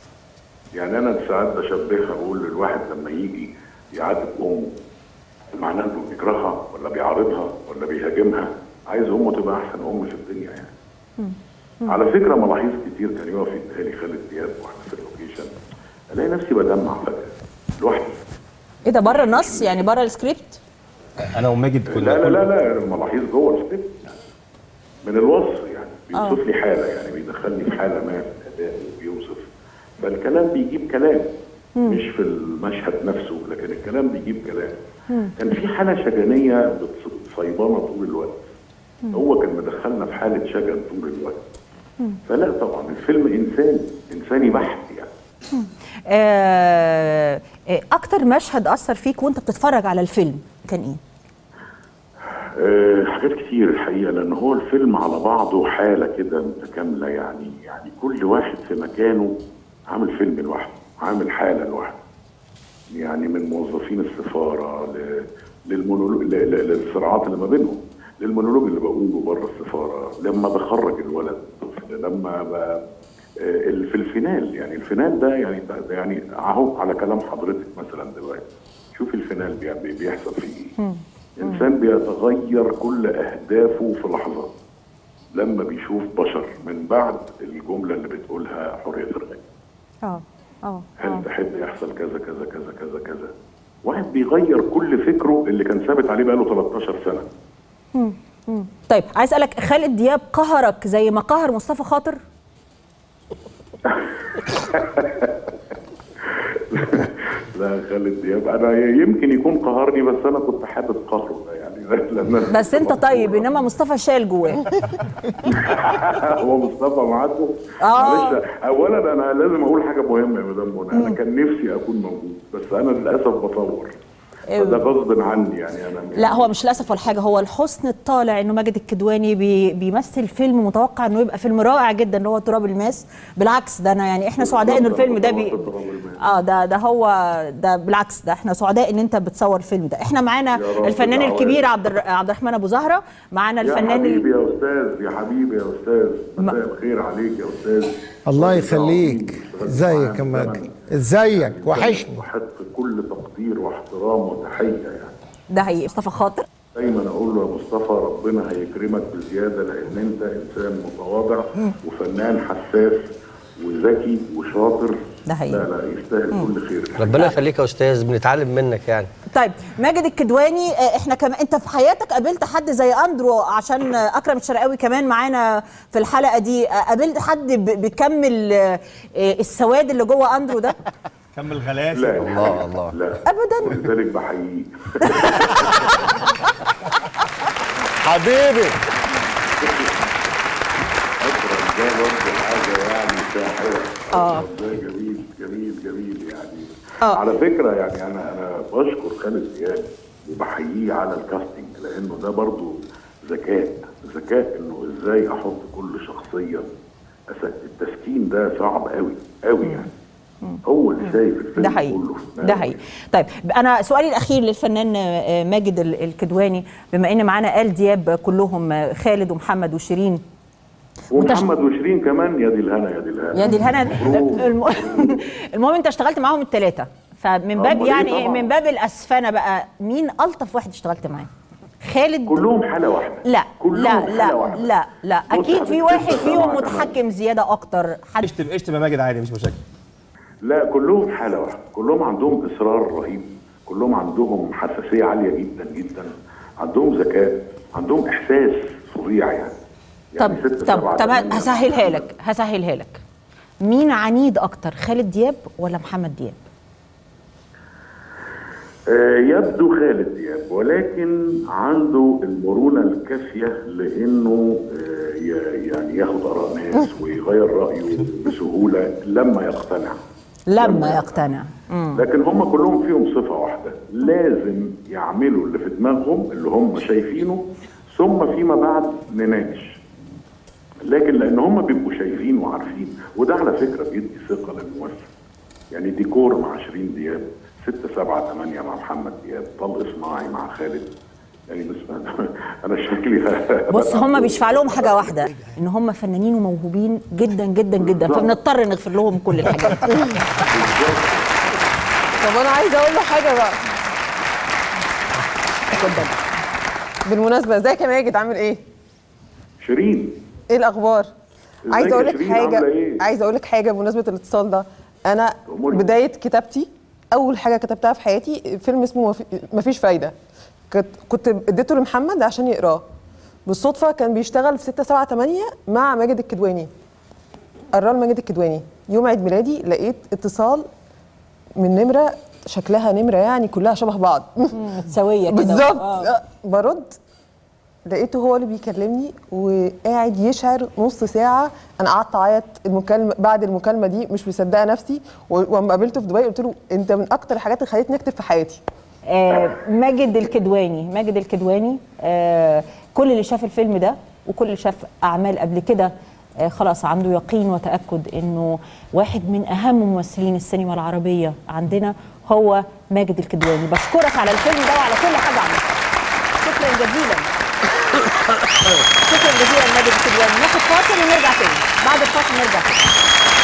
يعني انا ساعات بشبهها بقول للواحد لما يجي يعاتب امه معناه انه بيكرهها ولا بيعارضها ولا بيهاجمها عايز امه تبقى احسن ام في الدنيا يعني على فكره ملاحظ كتير كان يقف يديها لي خالد دياب واحنا في اللوكيشن الاقي نفسي بدمع فجاه لوحدي
ايه ده بره النص يعني بره السكريبت
انا وماجد كنا
لا لا
كل-
لا لا الملاحظ جوه السكريبت يعني من الوصف يعني بيوصف لي حاله يعني بيدخلني في حاله ما في الاداء وبيوصف فالكلام بيجيب كلام مش في المشهد نفسه لكن الكلام بيجيب كلام كان في حاله شجنيه بتص- صيبانه طول الوقت هو كان مدخلنا في حاله شجن طول الوقت فلا طبعا الفيلم انساني انساني بحت يعني
آه آه، اكتر مشهد اثر فيك وانت بتتفرج على الفيلم كان ايه
آه، حاجات كتير الحقيقه لان هو الفيلم على بعضه حاله كده متكامله يعني يعني كل واحد في مكانه عامل فيلم لوحده عامل حاله لوحده يعني من موظفين السفاره ل- للمونولوج ل- ل- للصراعات اللي ما بينهم للمونولوج اللي بقوله بره السفاره لما بخرج الولد الطفل لما ب... آه، ال- في الفينال يعني الفينال ده يعني ده ده يعني اهو على كلام حضرتك مثلا دلوقتي شوف الفينال بي- بي- بيحصل فيه ايه انسان بيتغير كل اهدافه في لحظه لما بيشوف بشر من بعد الجمله اللي بتقولها حريه الرأي
اه اه
هل تحب يحصل كذا كذا كذا كذا كذا واحد بيغير كل فكره اللي كان ثابت عليه بقاله 13 سنه
طيب عايز اسالك خالد دياب قهرك زي ما قهر مصطفى خاطر
لا خالد دياب انا يمكن يكون قهرني بس انا كنت حابب قهره ده يعني لأن
بس انت طيب انما مصطفى شال جواه
هو مصطفى معاكم
آه.
معلش اولا انا لازم اقول حاجه مهمه يا مدام منى انا كان نفسي اكون موجود بس انا للاسف بصور فده غصب عني يعني انا
لا هو مش للاسف ولا حاجه هو الحسن الطالع انه ماجد الكدواني بي بيمثل فيلم متوقع انه يبقى فيلم رائع جدا اللي هو تراب الماس بالعكس ده انا يعني احنا سعداء ان الفيلم ده بي
تراب الماس.
اه ده ده هو ده بالعكس ده احنا سعداء ان انت بتصور الفيلم ده احنا معانا
يا رب
الفنان
دعوات.
الكبير عبد الر- عبد الرحمن ابو زهره معانا
يا
الفنان
حبيبي
ال...
يا استاذ يا حبيبي يا استاذ مساء الخير عليك يا استاذ
الله يخليك ازيك يا ماجد ازيك وحشني
وحط كل تقدير واحترام وتحيه يعني
ده هي مصطفى خاطر
دايما اقول له يا مصطفى ربنا هيكرمك بزياده لان انت انسان متواضع وفنان حساس وذكي وشاطر
ده حقيقي.
لا لا يستاهل كل خير
ربنا يخليك يا استاذ بنتعلم منك يعني
طيب ماجد الكدواني آه، احنا كمان انت في حياتك قابلت حد زي اندرو عشان آه، اكرم الشرقاوي كمان معانا في الحلقه دي آه، قابلت حد ب- بيكمل آه، آه، السواد اللي جوه اندرو ده
كمل غلاسه
لا
الله الله
لا
ابدا
ولذلك بحييه
حبيبي
اكرم ده برضه حاجه يعني ساحره اه ده جميل جميل جميل يعني
آه.
على فكره يعني انا انا بشكر خالد دياب وبحييه على الكاستنج لانه ده برضه ذكاء ذكاء انه ازاي احط كل شخصيه أس- التسكين ده صعب قوي قوي يعني هو اللي شايف الفيلم
ده حقيقي
كله في
ده
دماغه.
حقيقي طيب انا سؤالي الاخير للفنان آه، ماجد ال- الكدواني بما ان معانا ال دياب كلهم آه، خالد ومحمد وشيرين
ومحمد وشيرين كمان يا دي الهنا يا دي الهنا
يا دي الهنا
مبروك.
الم- المهم انت اشتغلت معاهم الثلاثه فمن باب
أمال إيه
يعني إيه؟
طبعاً.
من باب الاسفنه بقى مين الطف واحد اشتغلت معاه خالد
كلهم حاله واحده
لا
كلهم
لا
حالة
لا
واحدة.
لا لا
بص
اكيد
يا
في
حبيبتي،
واحد
أنت
فيهم
سامعة
متحكم زياده اكتر حد
اشتم اشتم يا ماجد عادي مش مشاكل
لا كلهم حاله واحده كلهم عندهم اصرار رهيب كلهم عندهم حساسيه عاليه جدا جدا عندهم ذكاء عندهم احساس فظيع يعني
طب
يعني ست
طب
سبعة
طب
تمانية
هسهلها لك هسهلها لك مين عنيد اكتر خالد دياب ولا محمد دياب
آه، يبدو خالد دياب ولكن عنده المرونه الكافيه لانه آه، ي- يعني ياخد اراء ناس ويغير رايه بسهوله لما يقتنع
لما يقتنع
لكن هم كلهم فيهم صفة واحدة لازم يعملوا اللي في دماغهم اللي هم شايفينه ثم فيما بعد نناقش لكن لان هم بيبقوا شايفين وعارفين وده على فكرة بيدي ثقة للممثل يعني ديكور مع شيرين دياب ستة سبعة ثمانية مع محمد دياب طلق صناعي مع خالد يعني بس انا شكلي
بص هم بيشفع لهم حاجه واحده ان هم فنانين وموهوبين جدا جدا جدا
بالظبط.
فبنضطر نغفر لهم كل الحاجات
طب انا عايزه اقول له حاجه بقى بالمناسبه ازيك يا ماجد عامل ايه؟
شيرين
ايه الاخبار؟
ازيك
عايزه
يا
اقول لك
شيرين،
حاجه
عاملة ايه؟
عايزه اقول لك حاجه بمناسبه الاتصال ده انا
أموري.
بدايه كتابتي اول حاجه كتبتها في حياتي فيلم اسمه مفي- مفيش فايده كنت كنت اديته لمحمد عشان يقراه بالصدفه كان بيشتغل في 6 7 8 مع ماجد الكدواني قرال ماجد الكدواني يوم عيد ميلادي لقيت اتصال من نمره شكلها نمره يعني كلها شبه بعض
متساويه كده
بالظبط
آه.
آه، برد لقيته هو اللي بيكلمني وقاعد يشعر نص ساعه انا قعدت اعيط المكالمه بعد المكالمه دي مش مصدقه نفسي و- واما قابلته في دبي قلت له انت من اكتر الحاجات اللي خلتني اكتب في حياتي
آه، ماجد الكدواني ماجد الكدواني آه، كل اللي شاف الفيلم ده وكل اللي شاف اعمال قبل كده آه، خلاص عنده يقين وتاكد انه واحد من اهم ممثلين السينما العربيه عندنا هو ماجد الكدواني بشكرك على الفيلم ده وعلى كل حاجه عملتها شكرا جزيلا شكرا جزيلا ماجد الكدواني ناخد فاصل ونرجع تاني بعد الفاصل نرجع تاني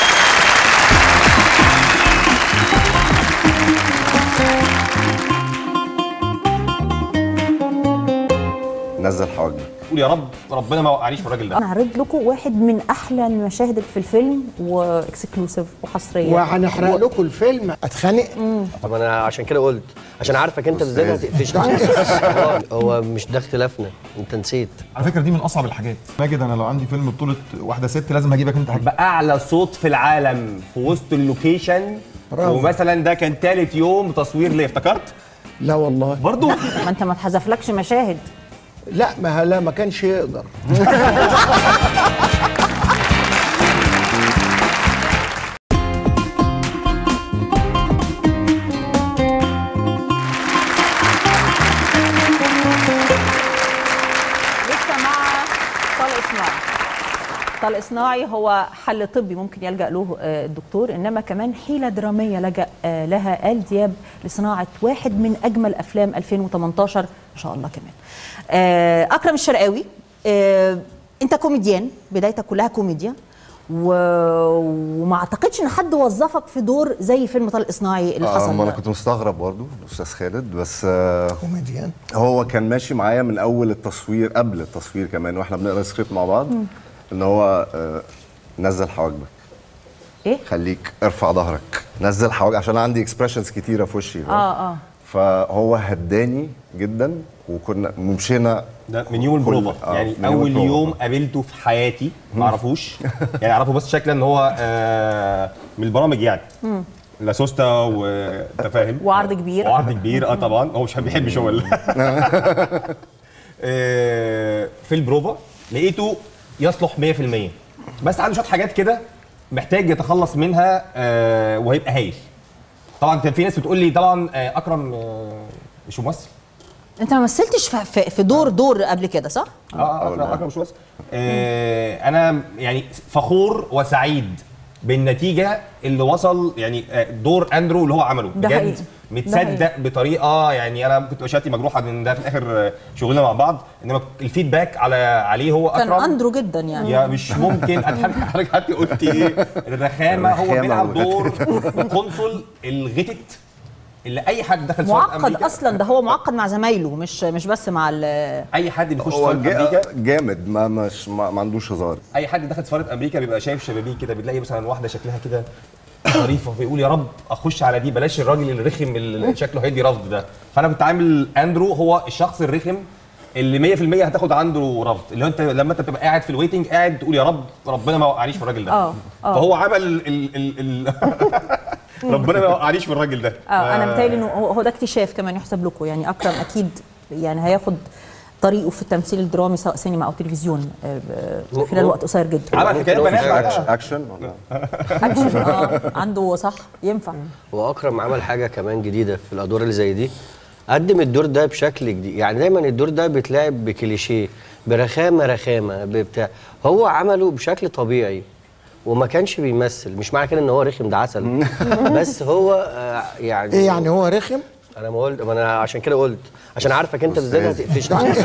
نزل حواجبك
قول يا رب ربنا ما وقعنيش في الراجل ده
انا هعرض لكم واحد من احلى المشاهد اللي في الفيلم واكسكلوسيف وحصريه
وهنحرق لكم الفيلم اتخانق
طب انا عشان كده قلت عشان عارفك انت بالذات هتقفشني هو- هو مش ده اختلافنا انت نسيت
على فكره دي من اصعب الحاجات ماجد انا لو عندي فيلم بطوله واحده ست لازم هجيبك انت حاجة.
باعلى صوت في العالم في وسط اللوكيشن
برافو.
ومثلا ده كان ثالث يوم تصوير ليه افتكرت
لا والله
برضو
ما انت ما تحذفلكش مشاهد
لا ما لا ما كانش يقدر
لسه مع طلق صناعي طلق صناعي هو حل طبي ممكن يلجا له آه، الدكتور انما كمان حيله دراميه لجا آه، لها ال دياب لصناعه واحد من اجمل افلام 2018 ان شاء الله كمان آه، اكرم الشرقاوي آه، انت كوميديان بدايتك كلها كوميديا و... وما اعتقدش ان حد وظفك في دور زي فيلم طلق صناعي اللي
آه
حصل
ما انا
ده.
كنت مستغرب برضو الاستاذ خالد بس آه
كوميديان
هو كان ماشي معايا من اول التصوير قبل التصوير كمان واحنا بنقرا السكريبت مع بعض ان هو آه نزل حواجبك
ايه
خليك ارفع ظهرك نزل حواجبك عشان عندي اكسبريشنز كتيره في وشي
اه اه
فهو هداني جدا وكنا ومشينا
ده من يوم
كل-
البروفا
آه،
يعني
من يوم
اول
البروفا.
يوم قابلته في حياتي ما اعرفوش يعني اعرفه بس شكلا ان هو آه من البرامج يعني لا سوستا وانت فاهم
وعرض كبير.
وعرض كبير اه طبعا هو مش بيحبش هو ال- آه، في البروفا لقيته يصلح 100% بس عنده شويه حاجات كده محتاج يتخلص منها آه وهيبقى هايل طبعا كان في ناس بتقول لي طبعا آه اكرم آه مش ممثل
انت ما مثلتش في- في في دور دور قبل كده صح؟
اه اه اكرم اكرم مش ممثل آه انا يعني فخور وسعيد بالنتيجه اللي وصل يعني آه، دور اندرو اللي هو عمله
ده حقيقي.
بجد
ده
متصدق بطريقه يعني انا كنت بشاتي مجروحه ان ده في الاخر آه، شغلنا مع بعض انما الفيدباك على عليه هو
كان
اكرم
اندرو جدا يعني
يا مش ممكن أضحك- حضرتك حتى قلت ايه الرخامه هو
الرخامة
بيلعب
والغتت.
دور قنصل الغتت اللي اي حد دخل سفارة
معقد
أمريكا-
اصلا ده هو معقد مع زمايله مش مش بس مع ال
اي حد بيخش
هو
سفاره
جا-
امريكا
جامد ما مش ما, ما عندوش هزار
اي حد دخل سفاره امريكا بيبقى شايف شبابيك كده بتلاقي مثلا واحده شكلها كده ظريفه فيقول يا رب اخش على دي بلاش الراجل الرخم اللي شكله هيدي رفض ده فانا كنت عامل اندرو هو الشخص الرخم اللي 100% هتاخد عنده رفض اللي هو انت لما انت بتبقى قاعد في الويتنج قاعد تقول يا رب ربنا ما وقعنيش في الراجل ده
اه، اه.
فهو عمل ال ال ال ال ربنا ما وقعنيش في الراجل ده
اه انا متهيألي انه هو هو ده اكتشاف كمان يحسب لكم يعني اكرم اكيد يعني هياخد طريقه في التمثيل الدرامي سواء سينما او تلفزيون آه، آه، خلال وقت قصير جدا
عمل حكايات بنات
اكشن
بقى.
اكشن ولا
اكشن اه عنده صح ينفع
واكرم عمل حاجه كمان جديده في الادوار اللي زي دي قدم الدور ده بشكل جديد يعني دايما الدور ده بيتلعب بكليشيه برخامه رخامه ببتاع هو عمله بشكل طبيعي وما كانش بيمثل مش معنى كده ان هو رخم ده عسل بس هو آه، يعني
ايه يعني هو رخم
انا ما قلت ما انا عشان كده قلت عشان عارفك انت بالذات
أستاذ.
هتقفشني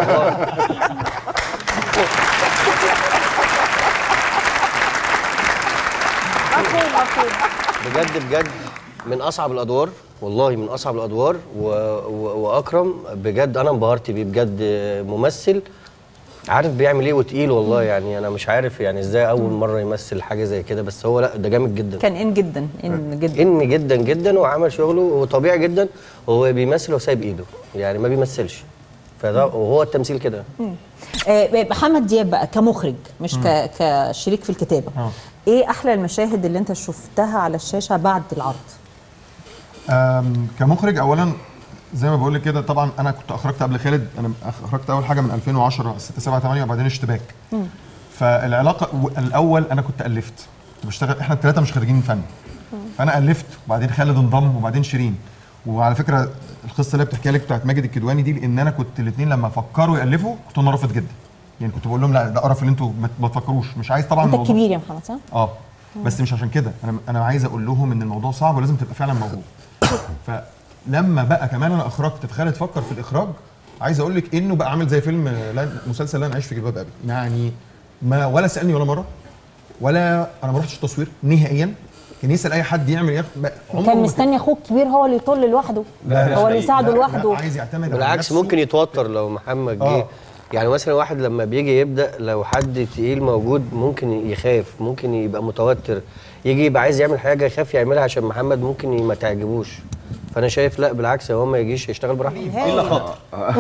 مفهوم مفهوم
بجد بجد من اصعب الادوار والله من اصعب الادوار و... و... واكرم بجد انا انبهرت بيه بجد ممثل عارف بيعمل ايه وتقيل والله يعني انا مش عارف يعني ازاي اول مره يمثل حاجه زي كده بس هو لا ده جامد جدا
كان ان جدا ان جدا
ان جدا جدا وعمل شغله وطبيعي جدا هو بيمثل وسايب ايده يعني ما بيمثلش فده وهو التمثيل كده
آه، محمد دياب بقى كمخرج مش ك... كشريك في الكتابه
آه.
ايه احلى المشاهد اللي انت شفتها على الشاشه بعد العرض
أم، كمخرج اولا زي ما بقول لك كده طبعا انا كنت اخرجت قبل خالد انا اخرجت اول حاجه من 2010 6 7 8 وبعدين اشتباك فالعلاقه و- الاول انا كنت الفت كنت بشتغل احنا الثلاثه مش خريجين فن فانا الفت وبعدين خالد انضم وبعدين شيرين وعلى فكره القصه اللي بتحكيها لك بتاعت ماجد الكدواني دي لان انا كنت الاثنين لما فكروا يالفوا كنت انا رافض جدا يعني كنت بقول لهم لا ده قرف اللي انتوا ما- ما تفكروش مش عايز طبعا
انت
الموضوع-
الكبير يا محمد صح؟
اه بس مش عشان كده انا انا عايز اقول لهم ان الموضوع صعب ولازم تبقى فعلا موجود فلما بقى كمان انا اخرجت في خالد فكر في الاخراج عايز اقول لك انه بقى عامل زي فيلم آه، لا- مسلسل لا انا عايش في جلباب ابي يعني ما ولا سالني ولا مره ولا انا ما رحتش تصوير نهائيا كان يسال اي حد يعمل ياخد ما- عمره
كان
ما
مستني اخوك الكبير هو اللي يطل لوحده
لا، لا،
هو اللي
لا،
يساعده
لا، لا،
لوحده
عايز يعتمد على
بالعكس
نفسه.
ممكن يتوتر لو محمد جه
آه.
يعني مثلا واحد لما بيجي يبدا لو حد تقيل موجود ممكن يخاف ممكن يبقى متوتر يجي يبقى عايز يعمل حاجه يخاف يعملها عشان محمد ممكن ي- ما تعجبوش فانا شايف لا بالعكس هو ما يجيش يشتغل براحته
الا خاطر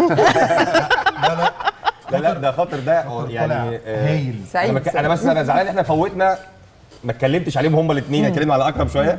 لا لا ده خاطر ده هو يعني آه،
هايل
سعيد
انا بك... انا بس انا زعلان ان احنا فوتنا ما اتكلمتش عليهم هما الاثنين اتكلمنا على اكرم شويه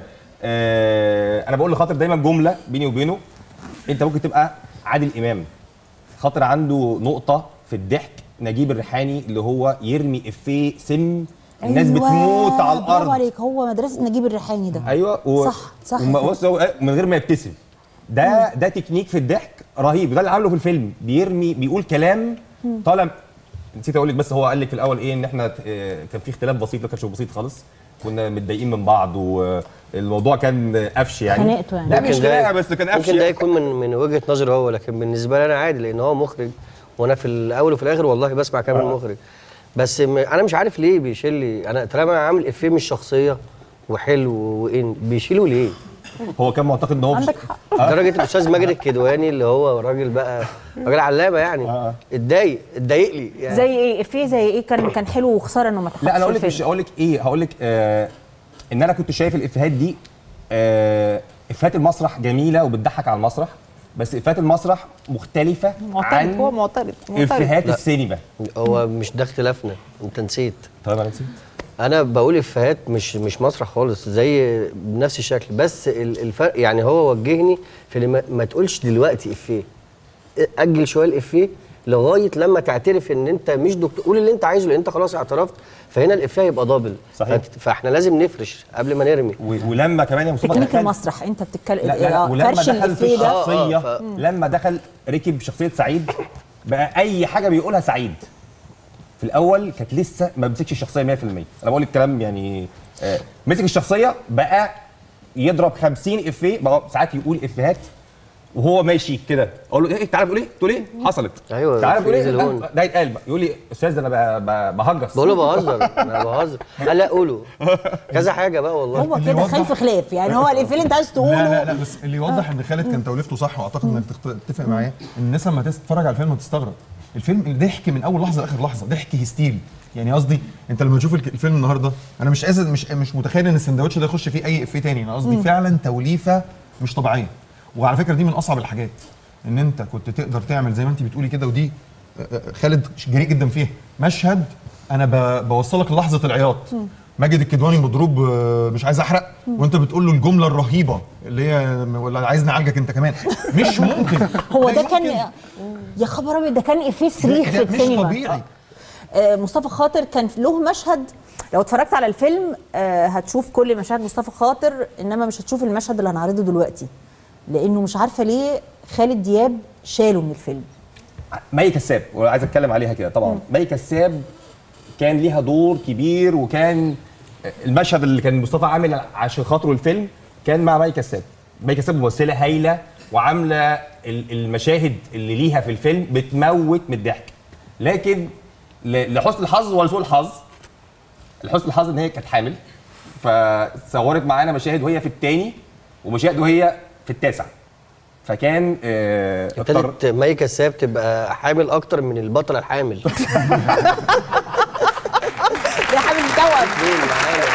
آه انا بقول لخاطر دايما جمله بيني وبينه انت ممكن تبقى عادل امام خاطر عنده نقطه في الضحك نجيب الريحاني اللي هو يرمي افيه سم الناس
أيوة،
بتموت على
برافو
الارض
عليك هو مدرسه نجيب الريحاني ده
ايوه و...
صح صح
وما- بص هو من غير ما يبتسم ده ده تكنيك في الضحك رهيب ده اللي عامله في الفيلم بيرمي بيقول كلام طالع نسيت اقول لك بس هو قال لك في الاول ايه ان احنا آه، كان في اختلاف بسيط ما كانش بسيط خالص كنا متضايقين من بعض والموضوع كان قفش يعني
خناقته يعني.
لا مش
ممكن ده-
خناقه بس كان قفش
ممكن ده
يعني.
يكون من من وجهه نظره هو لكن بالنسبه لي انا عادي لان هو مخرج وانا في الاول وفي الاخر والله بسمع كلام المخرج بس م- انا مش عارف ليه بيشيل لي انا طالما عامل افيه مش شخصيه وحلو وان بيشيله ليه؟
هو كان معتقد ان هو
عندك حق
درجه الاستاذ ماجد الكدواني اللي هو راجل بقى راجل علامه يعني اتضايق اتضايق لي يعني
زي ايه في زي ايه كان كان حلو وخساره انه ما اتحطش
لا انا اقول
في
لك مش
الفيلم.
اقول لك ايه هقول لك آه ان انا كنت شايف الافيهات دي آه افيهات المسرح جميله وبتضحك على المسرح بس افيهات المسرح مختلفه
معترض هو
عن
معترض معترض
افيهات السينما
هو مش ده اختلافنا انت نسيت
طيب انا نسيت
انا بقول افيهات مش مش مسرح خالص زي بنفس الشكل بس ال- الفرق يعني هو وجهني في اللي ما, ما تقولش دلوقتي افيه اجل شويه الافيه لغايه لما تعترف ان انت مش دكتور قول اللي انت عايزه لان انت خلاص اعترفت فهنا الافيه هيبقى دبل
صحيح.
فت- فاحنا لازم نفرش قبل ما نرمي
و- ولما كمان يا مصطفى
تكنيك
دخل
المسرح انت بتتكلم
لا لا, لا
آه،
ولما
فرش
دخل في
الإفيه ده
الشخصيه
آه، ف-
لما دخل ركب شخصيه سعيد بقى اي حاجه بيقولها سعيد في الاول كانت لسه ما مسكش الشخصيه 100% انا بقول الكلام يعني آه مسك الشخصيه بقى يضرب 50 افيه بقى ساعات يقول افيهات وهو ماشي كده اقول له ايه تعالى بقول ايه تقول ايه حصلت
أيوة،
تعالى
في
بقول ايه
نزل هون.
ده- ده يتقال بقى يقول لي استاذ ده انا ب- ب- بهجس
بقول له بهزر انا بهزر قال لا قوله كذا حاجه بقى والله
هو
اللي
كده
يوضح-
خلف خلاف يعني هو الإفيه اللي انت عايز تقوله
لا لا لا بس اللي يوضح ان خالد كان توليفته صح واعتقد انك تخت- تتفق معايا ان الناس لما تتفرج على الفيلم هتستغرب الفيلم ضحك من اول لحظه لاخر لحظه ضحك هستيري يعني قصدي انت لما تشوف الك- الفيلم النهارده انا مش قاصد مش مش متخيل ان السندوتش ده يخش فيه اي افيه تاني انا قصدي فعلا توليفه مش طبيعيه وعلى فكره دي من اصعب الحاجات ان انت كنت تقدر تعمل زي ما انت بتقولي كده ودي آه، آه، خالد جريء جدا فيها مشهد انا ب- بوصلك للحظه العياط ماجد الكدواني مضروب آه، مش عايز احرق وانت بتقول له الجمله الرهيبه اللي هي ولا عايز نعالجك انت كمان مش ممكن
هو
لا
ده كان
يمكن.
يا خبر ابيض ده كان إفيه صريخ
ده-
في
ده مش
السينما
طبيعي
آه، مصطفى خاطر كان له مشهد لو اتفرجت على الفيلم آه، هتشوف كل مشاهد مصطفى خاطر انما مش هتشوف المشهد اللي هنعرضه دلوقتي لانه مش عارفه ليه خالد دياب شاله من الفيلم
مي كساب وعايز اتكلم عليها كده طبعا مي كساب كان ليها دور كبير وكان المشهد اللي كان مصطفى عامل عشان خاطره الفيلم كان مع مي كساب مي كساب ممثله هايله وعامله ال- المشاهد اللي ليها في الفيلم بتموت من الضحك لكن ل- لحسن الحظ ولسوء الحظ لحسن الحظ ان هي كانت حامل فصورت معانا مشاهد وهي في الثاني ومشاهد وهي في التاسع فكان آه اضطر-
ابتدت مي كساب تبقى حامل اكتر من البطله الحامل
يا حبيبي توأم
مين معانا؟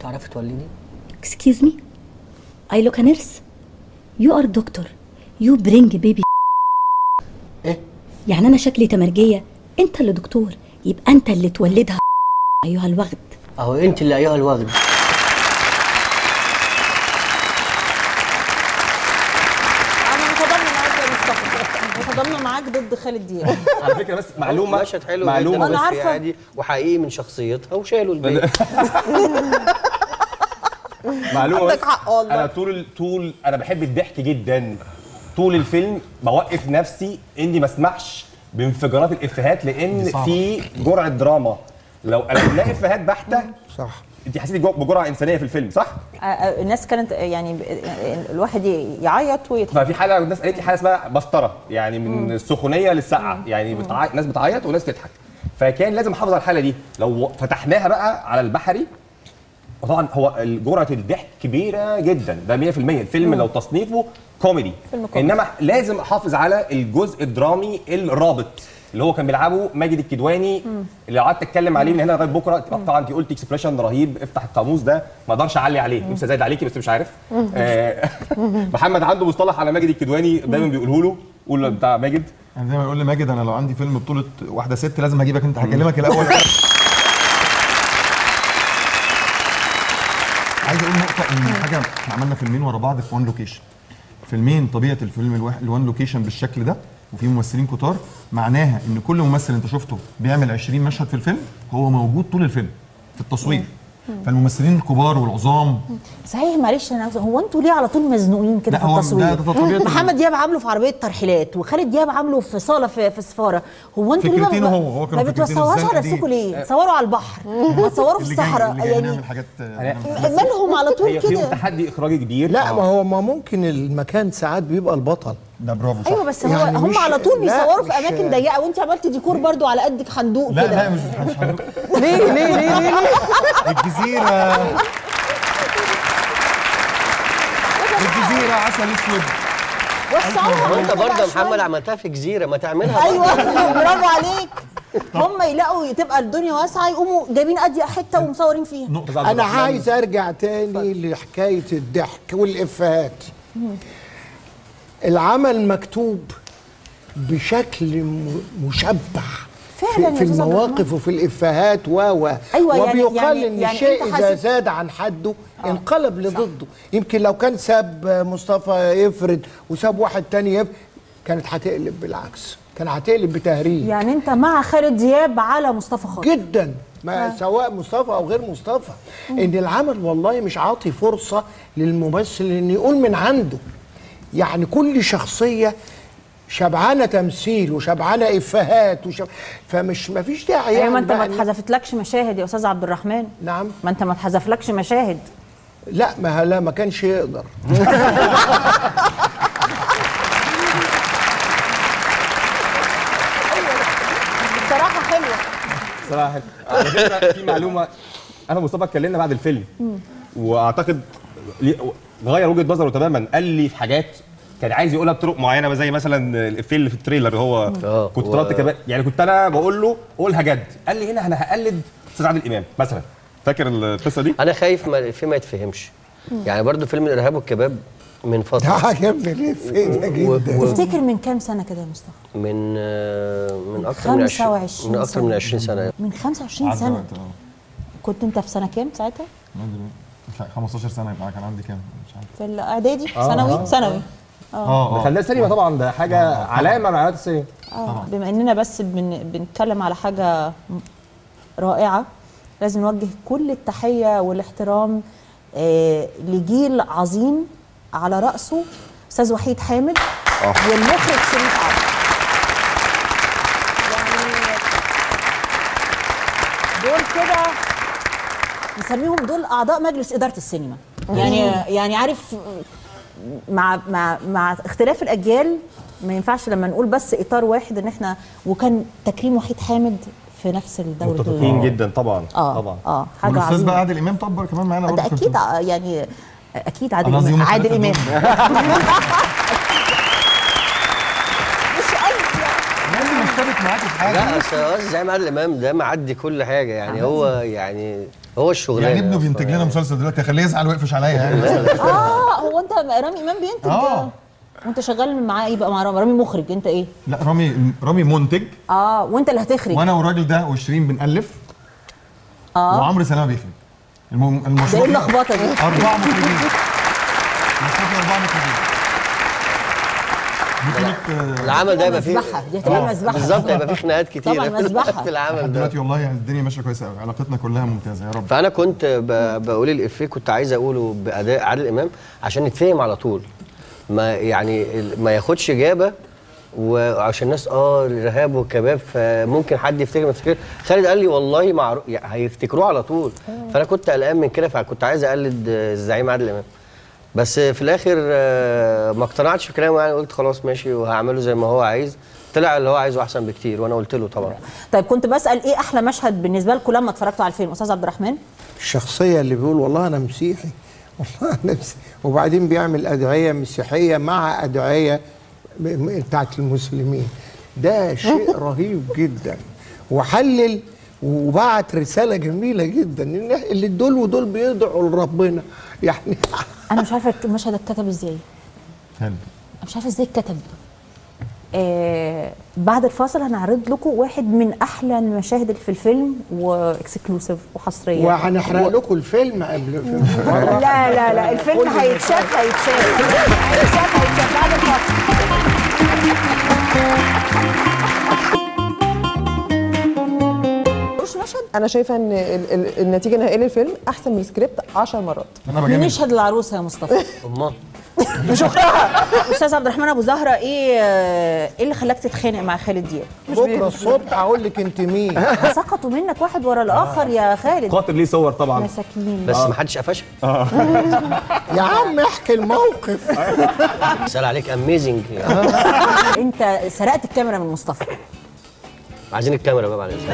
تعرفي تولدي
Excuse me? I look a nurse. You are doctor. You bring baby.
ايه
يعني أنا شكلي تمرجية أنت اللي دكتور يبقى أنت اللي تولدها أيها الوغد
اهو انت اللي ايها الوغد
انا متضامنه معاك يا مصطفى متضامنه معاك ضد خالد دياب
على فكره بس معلومه
مشهد حلو
معلومه
جدا
أنا
بس
عارفة.
عادي وحقيقي من شخصيتها وشالوا الباقي
معلومه
عندك
بس
حق والله.
انا طول ال- طول انا بحب الضحك جدا طول الفيلم بوقف نفسي اني ما اسمعش بانفجارات الافيهات لان في جرعه دراما لو قلبناها افيهات بحته
صح
انت حسيتي جو- بجرعه انسانيه في الفيلم صح؟
آه، آه، الناس كانت آه، يعني ب- آه، الواحد ي- يعيط ويضحك
ففي حاله الناس قالت لي حاله اسمها بسطره يعني من السخونيه للسقعه يعني بتعي... ناس بتعيط وناس تضحك فكان لازم احافظ على الحاله دي لو فتحناها بقى على البحري وطبعا هو جرعه الضحك كبيره جدا ده 100% الفيلم لو تصنيفه كوميدي
فيلم كوميدي.
انما لازم احافظ على الجزء الدرامي الرابط اللي هو كان بيلعبه ماجد الكدواني اللي قعدت اتكلم عليه من هنا لغايه بكره طبعا انت قلت اكسبريشن رهيب افتح القاموس ده ما اقدرش اعلي عليه نفسي ازايد عليكي بس مش عارف آه، محمد عنده مصطلح على ماجد الكدواني دايما بيقوله له قول بتاع ماجد
انا دايما اقول لماجد انا لو عندي فيلم بطوله واحده ست لازم هجيبك انت هكلمك الاول عايز اقول نقطه ان حاجه احنا عملنا فيلمين ورا بعض في وان لوكيشن فيلمين طبيعه الفيلم الواحد الوان لوكيشن بالشكل ده وفي ممثلين كتار معناها ان كل ممثل انت شفته بيعمل 20 مشهد في الفيلم هو موجود طول الفيلم في التصوير فالممثلين الكبار والعظام
صحيح معلش انا عاوزة- هو انتوا ليه على طول مزنوقين كده
لا،
في
هو
التصوير؟
ده- ده طبيعة ال-
محمد دياب عامله في عربيه ترحيلات وخالد دياب عامله في صاله في, في السفاره هو انتوا ليه ما-
فكرتينه هو- هو كانوا
ما
فكرتينه
بتوسعوهاش
الزنقة
على
دي.
نفسكم ليه؟ تصوروا على البحر ما تصوروا في
اللي جاي
الصحراء
اللي جاي
يعني
نعمل حاجات
مالهم على طول
هي فيهم
كده
تحدي اخراجي كبير
لا ما هو ما ممكن المكان ساعات بيبقى البطل
ده برافو صح
ايوه بس هو
يعني
هم
مش-
على طول
لا،
بيصوروا في
مش-
اماكن ضيقه وانت عملت ديكور برضو على قدك خندوق
لا
كده
لا مش مش هنروح.
ليه ليه ليه ليه, ليه؟
الجزيره الجزيره عسل اسود
وسعوها
هو انت
بقى
برضه يا
شوية.
محمد عملتها في جزيره ما تعملها برضه.
ايوه برافو عليك هم يلاقوا تبقى الدنيا واسعه يقوموا جايبين اضيق حته ومصورين فيها
انا عايز ارجع تاني لحكايه الضحك والافيهات العمل مكتوب بشكل م- مشبع
فعلاً
في,
يا
في
أستاذ عبد
المواقف وفي الافيهات و و
أيوة، يعني-
وبيقال
يعني-
ان
يعني
الشيء
أنت
اذا
حاسس-
زاد عن حده انقلب لضده يمكن لو كان ساب مصطفى يفرد وساب واحد تاني يفرد كانت هتقلب بالعكس كانت هتقلب بتهريج
يعني انت مع خالد دياب على مصطفى خاطر
جدا ما سواء مصطفى او غير مصطفى ان العمل والله مش عاطي فرصه للممثل ان يقول من عنده يعني كل شخصيه شبعانه تمثيل وشبعانه افيهات وشب... فمش ما فيش داعي
ايوه
يعني
ما انت
بقى
ما
إن-
اتحذفتلكش مشاهد يا استاذ عبد الرحمن
نعم
ما انت ما اتحذفلكش مشاهد
لا ما لا ما كانش يقدر
بصراحه حلوه
صراحه على فكره في معلومه انا ومصطفى اتكلمنا بعد الفيلم واعتقد لي- غير وجهه نظره تماما قال لي في حاجات كان عايز يقولها بطرق معينه زي مثلا الافيه اللي في التريلر هو
آه،
كنت
و-
طلبت كمان يعني كنت انا بقول له قولها جد قال لي هنا انا هقلد استاذ عادل امام مثلا فاكر القصه دي؟
انا خايف ما في ما يتفهمش يعني برضو فيلم الارهاب والكباب من
ده
فتره
عجبني الافيه ده
و-
جدا
و-
تفتكر من كام سنه كده يا مصطفى
من آه، من اكتر من 20
25
من اكتر من
سنة.
20 سنه
من 25
عدى
سنه
وقت، اه.
كنت انت في سنه كام ساعتها
مش عارف، 15 سنه يبقى كان عندي كام مش عارف
في الاعدادي ثانوي ثانوي
اه اه
خلينا السينما طبعا ده حاجه علامه من علامات السينما
اه بما اننا بس بن بنتكلم على حاجه م- رائعه لازم نوجه كل التحيه والاحترام آه لجيل عظيم على راسه استاذ وحيد حامد والمخرج شريف عبد يعني دول كده نسميهم دول اعضاء مجلس اداره السينما يعني يعني عارف مع مع مع اختلاف الاجيال ما ينفعش لما نقول بس اطار واحد ان احنا وكان تكريم وحيد حامد في نفس الدوره
متفقين جدا طبعا
اه
طبعا
اه حاجه
والاستاذ
عظيمه
بقى عادل امام طبر كمان معانا برضه
ده
في
اكيد
الفيلم.
ع- يعني اكيد عادل
أنا قصدي
امام
يوم
عادل
الثلاثاء
امام
دول.
مش قصدي يعني.
لازم اشترك
معاك في حاجه
لا اصل هو الزعيم عادل امام ده معدي كل حاجه يعني هو يعني هو الشغلانه
يعني ابنه بينتج لنا مسلسل دلوقتي خليه يزعل ويقفش عليا يعني
اه هو انت رامي امام بينتج
آه.
وانت شغال معاه ايه بقى مع رامي رامي مخرج انت ايه
لا رامي رامي منتج
اه وانت اللي هتخرج
وانا والراجل ده وشيرين بنالف
اه
وعمرو سلامه بيخرج الم-
ده
المشروع
ايه اللخبطه دي
أربعة مخرجين المشروع فيه أربعة مخرجين بطولة آه،
العمل ده يبقى فيه
مذبحة، دي هتبقى
آه،
مذبحة.
بالظبط هيبقى فيه خناقات كتير
طبعاً مذبحة.
في العمل ده
دلوقتي والله يعني الدنيا ماشية كويسة قوي علاقتنا كلها ممتازة يا رب
فانا كنت ب- بقول الافيه كنت عايز اقوله باداء عادل امام عشان يتفهم على طول ما يعني ال- ما ياخدش اجابه وعشان الناس اه الارهاب والكباب فممكن حد يفتكر ما يفتكر خالد قال لي والله معروف يعني هيفتكروه على طول فانا كنت قلقان من كده فكنت عايز اقلد آه، الزعيم عادل امام بس في الاخر آه، ما اقتنعتش بكلامه يعني قلت خلاص ماشي وهعمله زي ما هو عايز طلع اللي هو عايزه احسن بكتير وانا قلت له طبعا
طيب كنت بسال ايه احلى مشهد بالنسبه لكم لما اتفرجتوا على الفيلم استاذ عبد الرحمن
الشخصيه اللي بيقول والله انا مسيحي والله انا مسيحي وبعدين بيعمل ادعيه مسيحيه مع ادعيه م- م- بتاعت المسلمين ده شيء رهيب جدا وحلل وبعت رساله جميله جدا ان اللي دول ودول بيدعوا لربنا يعني
انا مش عارفه المشهد ده اتكتب ازاي
حلو
انا مش عارفه ازاي اتكتب آه بعد الفاصل هنعرض لكم واحد من احلى المشاهد اللي في الفيلم واكسكلوسيف وحصريه
وهنحرق لكم الفيلم قبل
لا لا لا الفيلم هيتشاف هيتشاف هيتشاف هيتشاف بعد الفاصل مش مشهد
انا شايفه ان ال- ال- النتيجه النهائيه للفيلم احسن من السكريبت 10 مرات
انا بجامل
نشهد العروسه يا مصطفى
امال
استاذ عبد الرحمن ابو زهره ايه ايه اللي خلاك تتخانق مع خالد دياب
بكره الصبح هقول لك انت مين
سقطوا منك واحد ورا الاخر يا خالد
خاطر ليه صور طبعا
مساكين
بس ما حدش قفشها
يا عم احكي الموقف
سأل عليك اميزنج
انت سرقت الكاميرا من مصطفى
عايزين الكاميرا بقى معلش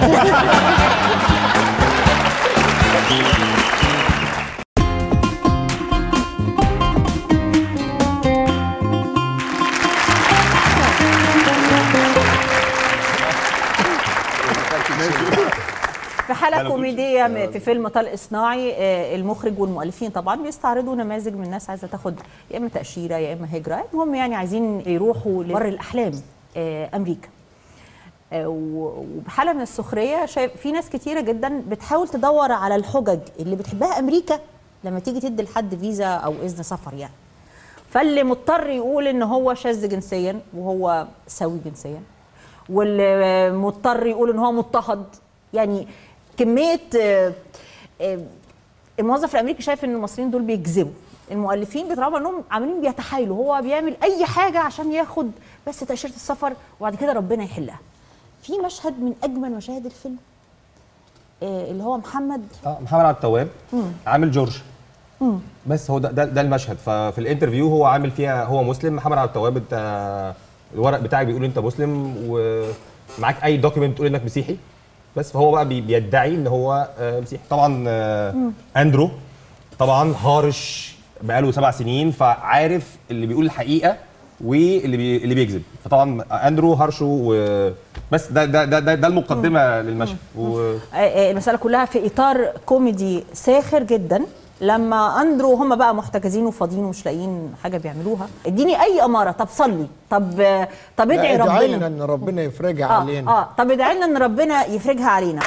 في حلقه كوميديه م- في فيلم طلق صناعي آه، المخرج والمؤلفين طبعا بيستعرضوا نماذج من الناس عايزه تاخد يا اما تاشيره يا اما هجره المهم يعني عايزين يروحوا لبر الاحلام آه، امريكا آه، و- وبحاله من السخريه شايف في ناس كتيره جدا بتحاول تدور على الحجج اللي بتحبها امريكا لما تيجي تدي لحد فيزا او اذن سفر يعني فاللي مضطر يقول ان هو شاذ جنسيا وهو سوي جنسيا واللي مضطر يقول ان هو مضطهد يعني كميه آه، آه، الموظف الامريكي شايف ان المصريين دول بيكذبوا المؤلفين بيتعاملوا انهم عاملين بيتحايلوا هو بيعمل اي حاجه عشان ياخد بس تاشيره السفر وبعد كده ربنا يحلها في مشهد من اجمل مشاهد الفيلم آه، اللي هو محمد
اه محمد عبد التواب عامل جورج بس هو ده, ده ده المشهد ففي الانترفيو هو عامل فيها هو مسلم محمد عبد التواب انت الورق بتاعك بيقول انت مسلم ومعاك اي دوكيمنت تقول انك مسيحي بس فهو بقى بي- بيدعي ان هو آه، مسيحي طبعا آه، اندرو طبعا هارش بقاله سبع سنين فعارف اللي بيقول الحقيقه واللي بي اللي بيكذب فطبعا اندرو هارشو و بس ده ده ده, ده, ده المقدمه للمشهد و...
آه، آه، المسألة كلها في إطار كوميدي ساخر جدا لما اندرو هم بقى محتجزين وفاضيين ومش لاقيين حاجه بيعملوها اديني اي اماره طب صلي طب آه، طب ادعي
ادعي لنا
ربنا
ان ربنا يفرجها
اه
علينا
اه طب ادعي لنا ان ربنا يفرجها علينا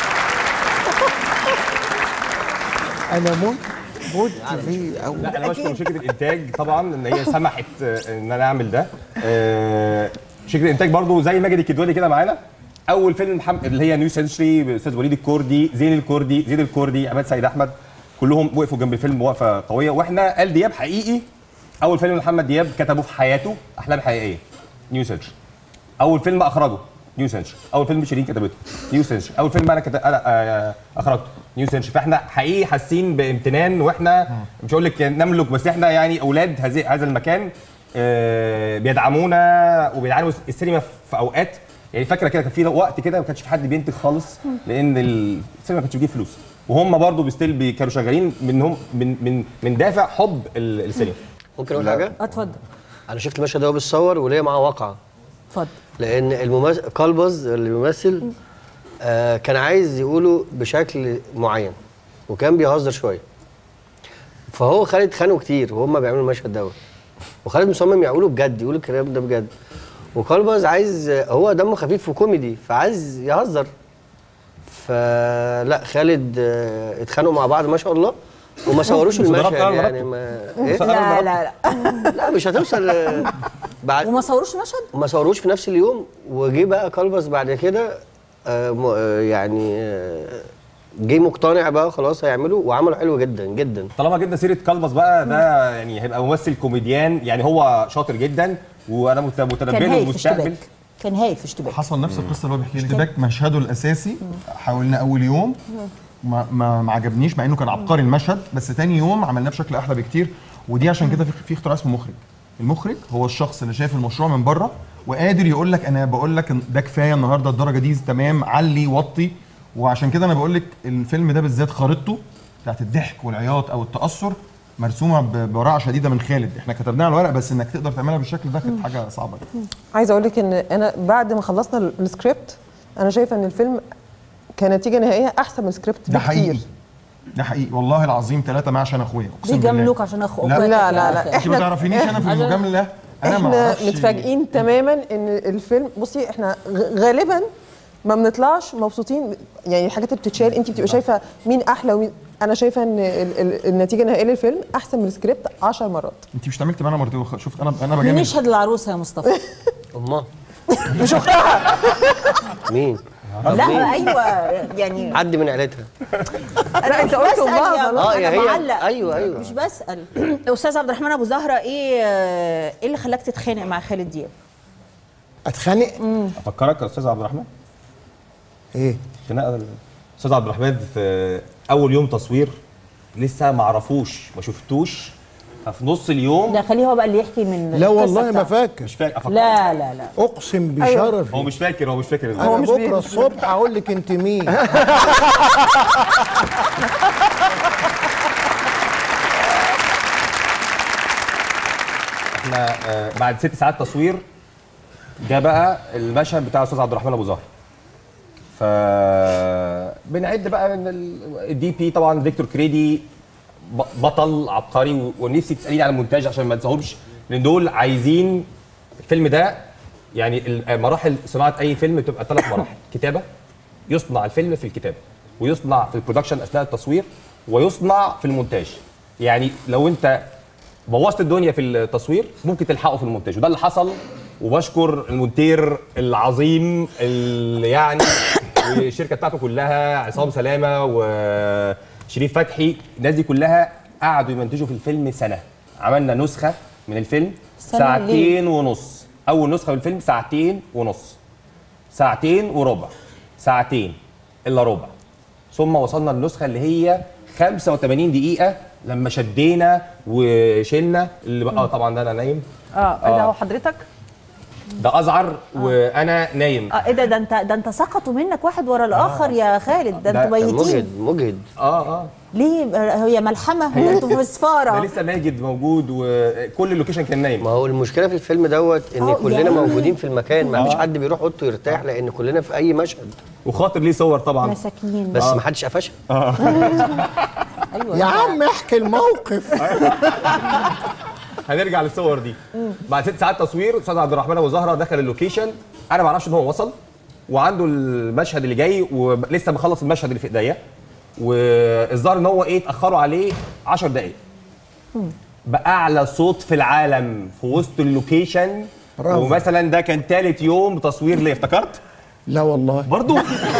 انا مت مت فيه أوي
لا انا بشكر شركه الانتاج طبعا ان هي سمحت آه، ان انا اعمل ده آه، شركه الانتاج برضو زي ماجد الكدواني كده معانا اول فيلم محمد اللي هي نيو سنشري بالاستاذ وليد الكردي زين الكردي زيد الكردي عماد سيد احمد كلهم وقفوا جنب الفيلم وقفه قويه واحنا قال دياب حقيقي اول فيلم محمد دياب كتبه في حياته احلام حقيقيه نيو سنشري اول فيلم اخرجه نيو سنشري اول فيلم شيرين كتبته نيو سنشري اول فيلم انا كت... أنا آه، اخرجته نيو سنشري فاحنا حقيقي حاسين بامتنان واحنا مش هقول لك نملك بس احنا يعني اولاد هذه هذا المكان آه، بيدعمونا وبيدعموا السينما في اوقات يعني فاكره كده كان في وقت كده ما كانش في حد بينتج خالص لان السينما ما كانتش بتجيب فلوس وهم برضو بيستيل بي- كانوا شغالين منهم من من من دافع حب ال- السينما
ممكن اقول حاجه؟
اتفضل
انا شفت المشهد ده وهو بيتصور وليا معاه واقعه
اتفضل
لان الممثل قلبز اللي بيمثل آه كان عايز يقوله بشكل معين وكان بيهزر شويه فهو خالد خانه كتير وهم بيعملوا المشهد دوت وخالد مصمم يقوله بجد يقول الكلام ده بجد وقلبز عايز هو دمه خفيف وكوميدي فعايز يهزر فلا خالد آه، اتخانقوا مع بعض ما شاء الله وما صوروش
بس ضربت
المشهد
أنا
يعني
ضربته.
ما إيه؟
لا لا لا
لا مش هتوصل آه، بعد
وما صوروش المشهد
ما صوروش في نفس اليوم وجه بقى كلبس بعد كده آه، م- آه، يعني آه، جه مقتنع بقى خلاص هيعملوا وعملوا حلو جدا جدا
طالما جبنا سيره كلبس بقى ده يعني هيبقى ممثل كوميديان يعني هو شاطر جدا وانا مت-
كان
متنبه له
هايل في
المستقبل
اشتباك كان هايل في اشتباك
حصل نفس القصه اللي هو بيحكي لي اشتباك مشهده الاساسي حاولنا اول يوم ما ما, ما عجبنيش مع انه كان عبقري المشهد بس تاني يوم عملناه بشكل احلى بكتير ودي عشان كده في, في اختراع اسمه مخرج المخرج هو الشخص اللي شايف المشروع من بره وقادر يقول لك انا بقول لك إن ده كفايه النهارده الدرجه دي تمام علي وطي وعشان كده انا بقول لك الفيلم ده بالذات خريطته بتاعت الضحك والعياط او التاثر مرسومه ب- براعه شديده من خالد احنا كتبناها على الورق بس انك تقدر تعملها بالشكل ده كانت حاجه صعبه جدا
عايزه اقول لك ان انا بعد ما خلصنا ال- السكريبت انا شايفه ان الفيلم كنتيجه نهائيه احسن من السكريبت
ده
بكتير
حقيقي ده حقيقي والله العظيم ثلاثة معاه عشان اخويا اقسم بالله
بيجاملوك عشان اخو
لا.
أخواتك
لا
يا
لا لا
أخي.
انت ما تعرفينيش انا في المجامله انا ما
احنا
اعرفش
متفاجئين تماما ان الفيلم بصي احنا غ- غالبا ما بنطلعش مبسوطين يعني الحاجات اللي بتتشال انت بتبقى شايفه مين احلى ومين انا شايفه ان ال- ال- النتيجه النهائيه للفيلم احسن من السكريبت 10 مرات
انت مش اتعاملت معانا مرتين وخ- شفت انا انا
مين
بجامل
يشهد العروسه يا مصطفى
امها
مش اختها
مين
لا ايوه يعني
حد من عيلتها
لا انت
مش
قلت
بسأل
امها
يا-
خلاص
اه يا
أنا
هي
بعلق.
ايوه ايوه
مش بسال استاذ عبد الرحمن ابو زهره ايه ايه اللي خلاك تتخانق مع خالد دياب
اتخانق
افكرك يا استاذ عبد الرحمن
ايه
خناقه استاذ عبد الرحمن في اول يوم تصوير لسه ما عرفوش ما شفتوش ففي نص اليوم
ده خليه هو بقى اللي يحكي من
لا
القصة
والله ما
بتاعته.
فاكر
مش فاكر أفكرك.
لا لا لا
اقسم بشرفي
هو مش فاكر هو مش فاكر ازاي
انا
مش
بكره
بيهدف.
الصبح هقول لك انت مين
احنا آه، بعد ست ساعات تصوير جه بقى المشهد بتاع الاستاذ عبد الرحمن ابو زهر ف بنعد بقى من ال- الدي بي طبعا فيكتور كريدي ب- بطل عبقري و- ونفسي تساليني على المونتاج عشان ما انساهمش لان دول عايزين الفيلم ده يعني ال- مراحل صناعه اي فيلم بتبقى ثلاث مراحل كتابه يصنع الفيلم في الكتابه ويصنع في البرودكشن اثناء التصوير ويصنع في المونتاج يعني لو انت بوظت الدنيا في التصوير ممكن تلحقه في المونتاج وده اللي حصل وبشكر المونتير العظيم اللي يعني والشركه بتاعته كلها عصام سلامه وشريف فتحي الناس دي كلها قعدوا يمنتجوا في الفيلم سنه عملنا نسخه من الفيلم
سنة
ساعتين ونص اول نسخه من الفيلم ساعتين ونص ساعتين وربع ساعتين الا ربع ثم وصلنا للنسخه اللي هي 85 دقيقه لما شدينا وشلنا اللي بقى آه طبعا ده انا نايم
اه ده هو حضرتك
ده ازعر وانا نايم
اه ايه ده ده انت ده انت سقطوا منك واحد ورا الاخر يا خالد ده
ده
انتوا
كان
ميتين
مجهد مجهد
اه اه
ليه هي ملحمه ده انتوا في
ده
سفاره
لسه ماجد موجود وكل اللوكيشن كان نايم
ما هو المشكله في الفيلم دوت ان
أه،
كلنا
يعني.
موجودين في المكان ما فيش حد بيروح اوضته يرتاح لان كلنا في اي مشهد
وخاطر ليه صور طبعا
مساكين
بس ما حدش قفشها
ايوه
يا عم احكي الموقف
هنرجع للصور دي بعد ست ساعات تصوير استاذ عبد الرحمن ابو زهره دخل اللوكيشن انا ما اعرفش ان هو وصل وعنده المشهد اللي جاي ولسه مخلص المشهد اللي في ايديا والظاهر ان هو ايه اتاخروا عليه 10 دقائق باعلى صوت في العالم في وسط اللوكيشن
برافو.
ومثلا ده كان ثالث يوم تصوير ليه افتكرت
لا والله
برضو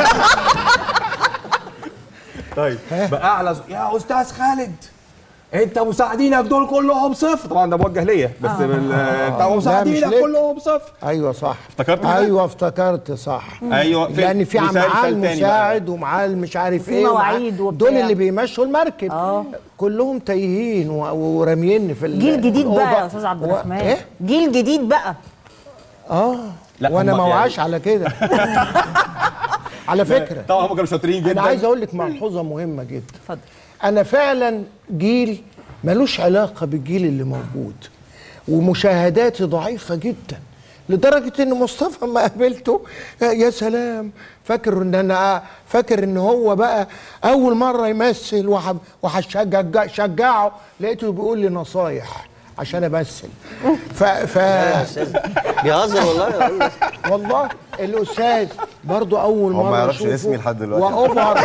طيب باعلى صوت يا استاذ خالد انت مساعدينك دول كلهم صفر طبعا ده موجه ليا بس بال- انت مساعدينك
ليك.
كلهم صفر
ايوه صح
افتكرت كده؟
ايوه افتكرت صح
ايوه في
لان في
مسلسل
معاه
تاني بقى.
المساعد ومعاه مش عارف
في
ايه ومعاه-
مواعيد وبتاع.
دول اللي بيمشوا المركب
آه.
كلهم تايهين و- وراميين في ال-
جيل جديد بقى
الأوضة.
يا استاذ عبد
و-
الرحمن
ايه
جيل جديد بقى
اه
لا،
وانا
هم
ما
يعني-
وعاش على كده على فكره
طبعا هم كانوا شاطرين جدا
انا عايز اقول لك ملحوظه مهمه جدا
اتفضل
انا فعلا جيل ملوش علاقه بالجيل اللي موجود ومشاهداتي ضعيفه جدا لدرجه ان مصطفى ما قابلته آه، يا سلام فاكر ان انا فاكر ان هو بقى اول مره يمثل وح- وهشجع شجعه لقيته بيقول لي نصايح عشان امثل ف ف
يا أستاذ، بيهزر والله
والله الاستاذ برضو اول
هو
مره
ما يعرفش
أشوفه
اسمي لحد دلوقتي.
وابهر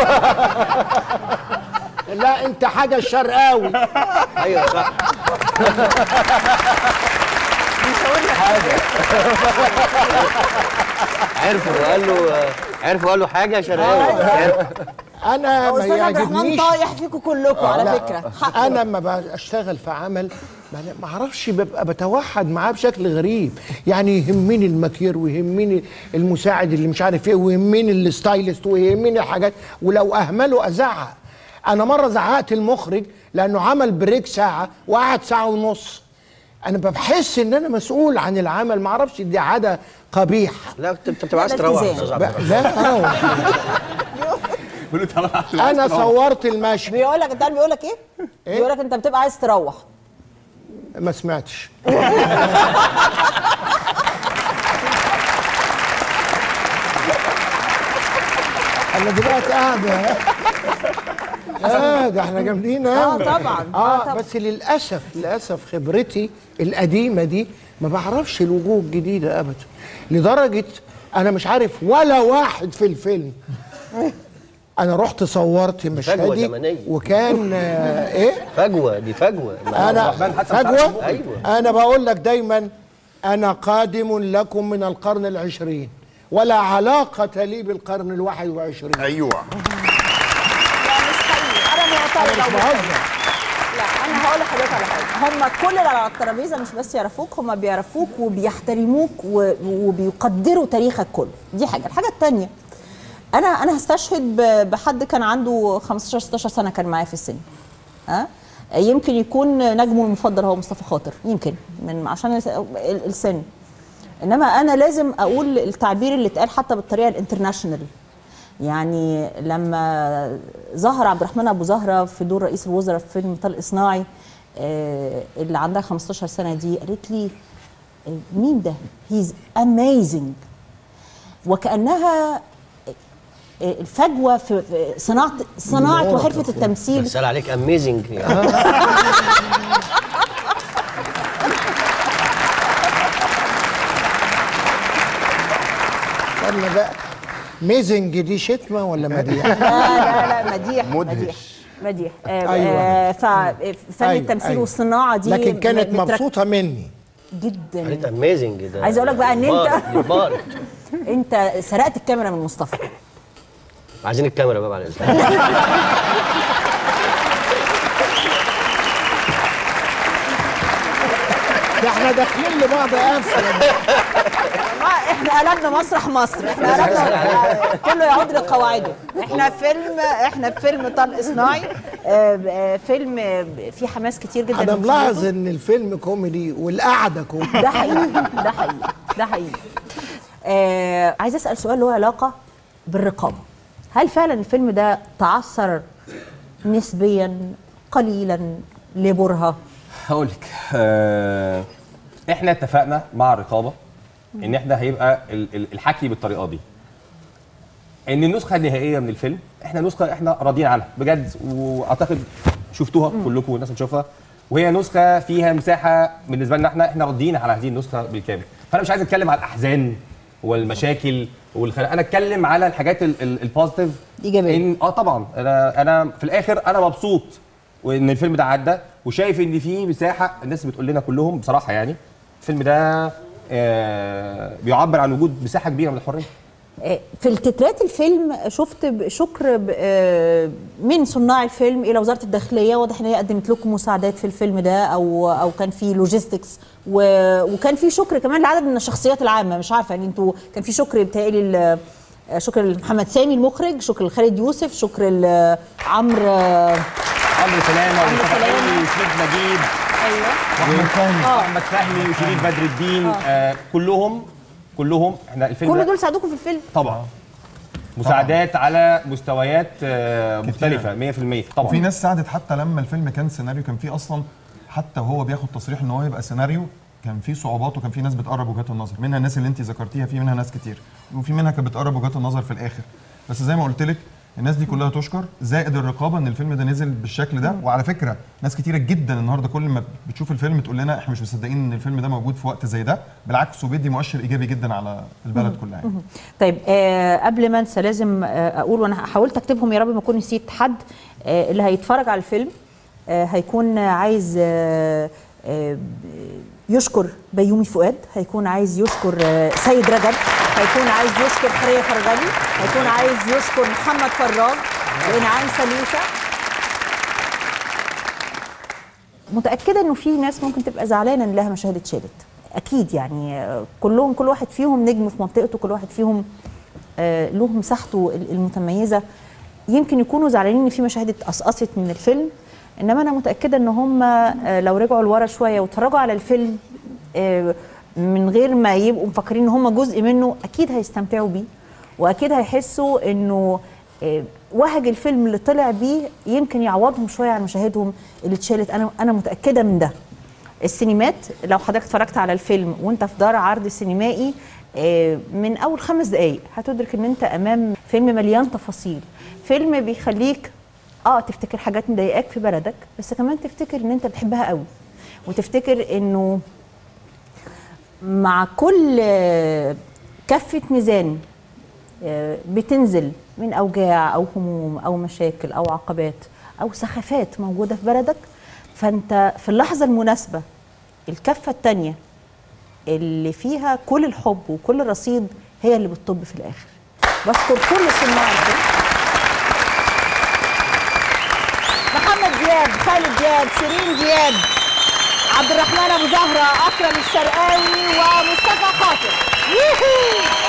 لا انت حاجه شرقاوي
ايوه صح عرفوا وقال له عرفوا قال له حاجه شرقاوي عرفوا.
انا ما
استاذ عبد الرحمن
يعجبنيش
طايح فيكم كلكم على
لا،
فكره حقه.
انا لما بشتغل في عمل ما ما اعرفش ببقى بتوحد معاه بشكل غريب يعني يهمني المكير ويهمني المساعد اللي مش عارف ايه ويهمني الستايلست ويهمني حاجات ولو اهمله ازعق انا مره زعقت المخرج لانه عمل بريك ساعه وقعد ساعه ونص انا بحس ان انا مسؤول عن العمل ما اعرفش دي عاده قبيحه
لا انت انت بتبقى عايز
ده
تروح يا
التزام.
استاذ عبد
ب-
الرحمن.
لا انا صورت المشهد
بيقول لك انت عارف بيقول لك ايه؟ بيقول لك انت بتبقى عايز تروح
ما سمعتش انا دلوقتي قاعده اه ده احنا جامدين
اه
أوي.
طبعا
اه
طبعا
بس للاسف للاسف خبرتي القديمه دي ما بعرفش الوجوه الجديده ابدا لدرجه انا مش عارف ولا واحد في الفيلم انا رحت صورت مشهدي
زمنية.
وكان آه ايه
فجوه دي فجوه
انا فجوه
ايوه
انا بقول لك دايما انا قادم لكم من القرن العشرين ولا علاقة لي بالقرن الواحد وعشرين
ايوه
انا معترضه
مش بهزر
لا انا هقول لحضرتك على حاجه هم كل اللي على الترابيزه مش بس يعرفوك هم بيعرفوك وبيحترموك و- وبيقدروا تاريخك كله دي حاجه الحاجه الثانيه انا انا هستشهد ب- بحد كان عنده 15 16 سنه كان معايا في السن ها يمكن يكون نجمه المفضل هو مصطفى خاطر يمكن من عشان الس- ال- السن انما انا لازم اقول التعبير اللي اتقال حتى بالطريقه الانترناشونال يعني لما ظهر عبد الرحمن ابو زهره في دور رئيس الوزراء في فيلم طلق صناعي آه، اللي عندها 15 سنه دي قالت لي آه، مين ده؟ هيز اميزنج وكانها آه، الفجوه في في صناعه صناعه وحرفه التمثيل
بس قال عليك اميزنج
استنى بقى ميزنج دي شتمة ولا مديح؟
لا لا لا مديح
مدهش.
مديح مديح آه،
أيوة.
آه، ففن
أيوة،
التمثيل
أيوة.
والصناعه دي
لكن كانت
مترك-
مبسوطة مني
جدا
قالت اميزنج ده
عايزة أقول لك بقى إن أنت-
بارت، دي بارت.
انت سرقت الكاميرا من مصطفى
عايزين الكاميرا بقى بعد اذنك
ده احنا داخلين لبعض قفل
ما احنا قلبنا مسرح مصر احنا قلبنا كله يعود لقواعده احنا فيلم احنا في فيلم طلق صناعي آه، آه، فيلم آه، فيه حماس كتير جدا
انا
من
ملاحظ
فيلم.
ان الفيلم كوميدي والقعدة كوميدي
ده حقيقي ده حقيقي ده حقيقي آه عايزه اسال سؤال له علاقه بالرقابه هل فعلا الفيلم ده تعثر نسبيا قليلا لبرهه
هقول لك آه احنا اتفقنا مع الرقابه ان احنا هيبقى ال- ال- الحكي بالطريقه دي ان النسخه النهائيه من الفيلم احنا نسخه احنا راضيين عنها بجد واعتقد شفتوها كلكم والناس بتشوفها وهي نسخه فيها مساحه بالنسبه لنا احنا احنا راضيين على هذه النسخه بالكامل فانا مش عايز اتكلم على الاحزان والمشاكل والخل... انا اتكلم على الحاجات ال- ال- البوزيتيف
إيجابية.
ان اه طبعا انا انا في الاخر انا مبسوط وان الفيلم ده عدى وشايف ان في مساحه الناس بتقول لنا كلهم بصراحه يعني الفيلم ده آه بيعبر عن وجود مساحه كبيره من الحريه
آه، في التترات الفيلم شفت ب- شكر ب- آه، من صناع الفيلم الى وزاره الداخليه واضح ان هي قدمت لكم مساعدات في الفيلم ده او او كان في لوجيستكس وكان في شكر كمان لعدد من الشخصيات العامه مش عارفه يعني انتوا كان في شكر بتهيألي ل- آه، شكر لمحمد سامي المخرج شكر لخالد يوسف شكر لعمرو آه،
عمرو سلامه
عمرو
ومصطفى
سلامة.
علي وشريف نجيب
ايوه
واحمد فهمي
واحمد فهمي وشريف بدر الدين آه كلهم كلهم احنا الفيلم
كل
ده
دول ساعدوكم في الفيلم
طبعا مساعدات على مستويات آه مختلفه 100% طبعا
وفي ناس ساعدت حتى لما الفيلم كان سيناريو كان فيه اصلا حتى وهو بياخد تصريح ان هو يبقى سيناريو كان في صعوبات وكان في ناس بتقرب وجهات النظر منها الناس اللي انت ذكرتيها في منها ناس كتير وفي منها كانت بتقرب وجهات النظر في الاخر بس زي ما قلت لك الناس دي كلها تشكر زائد الرقابه ان الفيلم ده نزل بالشكل ده وعلى فكره ناس كتيره جدا النهارده كل ما بتشوف الفيلم تقول لنا احنا مش مصدقين ان الفيلم ده موجود في وقت زي ده بالعكس وبيدي مؤشر ايجابي جدا على البلد كلها يعني.
طيب آه قبل ما انسى لازم آه اقول وانا حاولت اكتبهم يا رب ما اكون نسيت حد آه اللي هيتفرج على الفيلم آه هيكون عايز آه آه يشكر بيومي فؤاد هيكون عايز يشكر آه سيد رجب هيكون عايز يشكر حريه فرغلي هيكون عايز يشكر محمد فراج وانعام سلوسه متاكده انه في ناس ممكن تبقى زعلانه ان لها مشاهد اتشالت اكيد يعني آه، كلهم كل واحد فيهم نجم في منطقته كل واحد فيهم آه، له مساحته ال- المتميزه يمكن يكونوا زعلانين ان في مشاهد اتقصقصت من الفيلم انما انا متاكده ان هم آه، لو رجعوا لورا شويه واتفرجوا على الفيلم آه، من غير ما يبقوا مفكرين ان هم جزء منه اكيد هيستمتعوا بيه واكيد هيحسوا انه آه، وهج الفيلم اللي طلع بيه يمكن يعوضهم شويه عن مشاهدهم اللي اتشالت انا انا متاكده من ده السينمات لو حضرتك اتفرجت على الفيلم وانت في دار عرض سينمائي آه، من اول خمس دقائق هتدرك ان انت امام فيلم مليان تفاصيل فيلم بيخليك اه تفتكر حاجات مضايقاك في بلدك بس كمان تفتكر ان انت بتحبها قوي وتفتكر انه مع كل آه، كفة ميزان آه، بتنزل من اوجاع او هموم او مشاكل او عقبات او سخافات موجوده في بلدك فانت في اللحظه المناسبه الكفه الثانيه اللي فيها كل الحب وكل الرصيد هي اللي بتطب في الاخر بشكر كل صناع الفيلم محمد دياب خالد دياب شيرين دياب عبد الرحمن ابو زهره اكرم الشرقاوي ومصطفى خاطر يوهو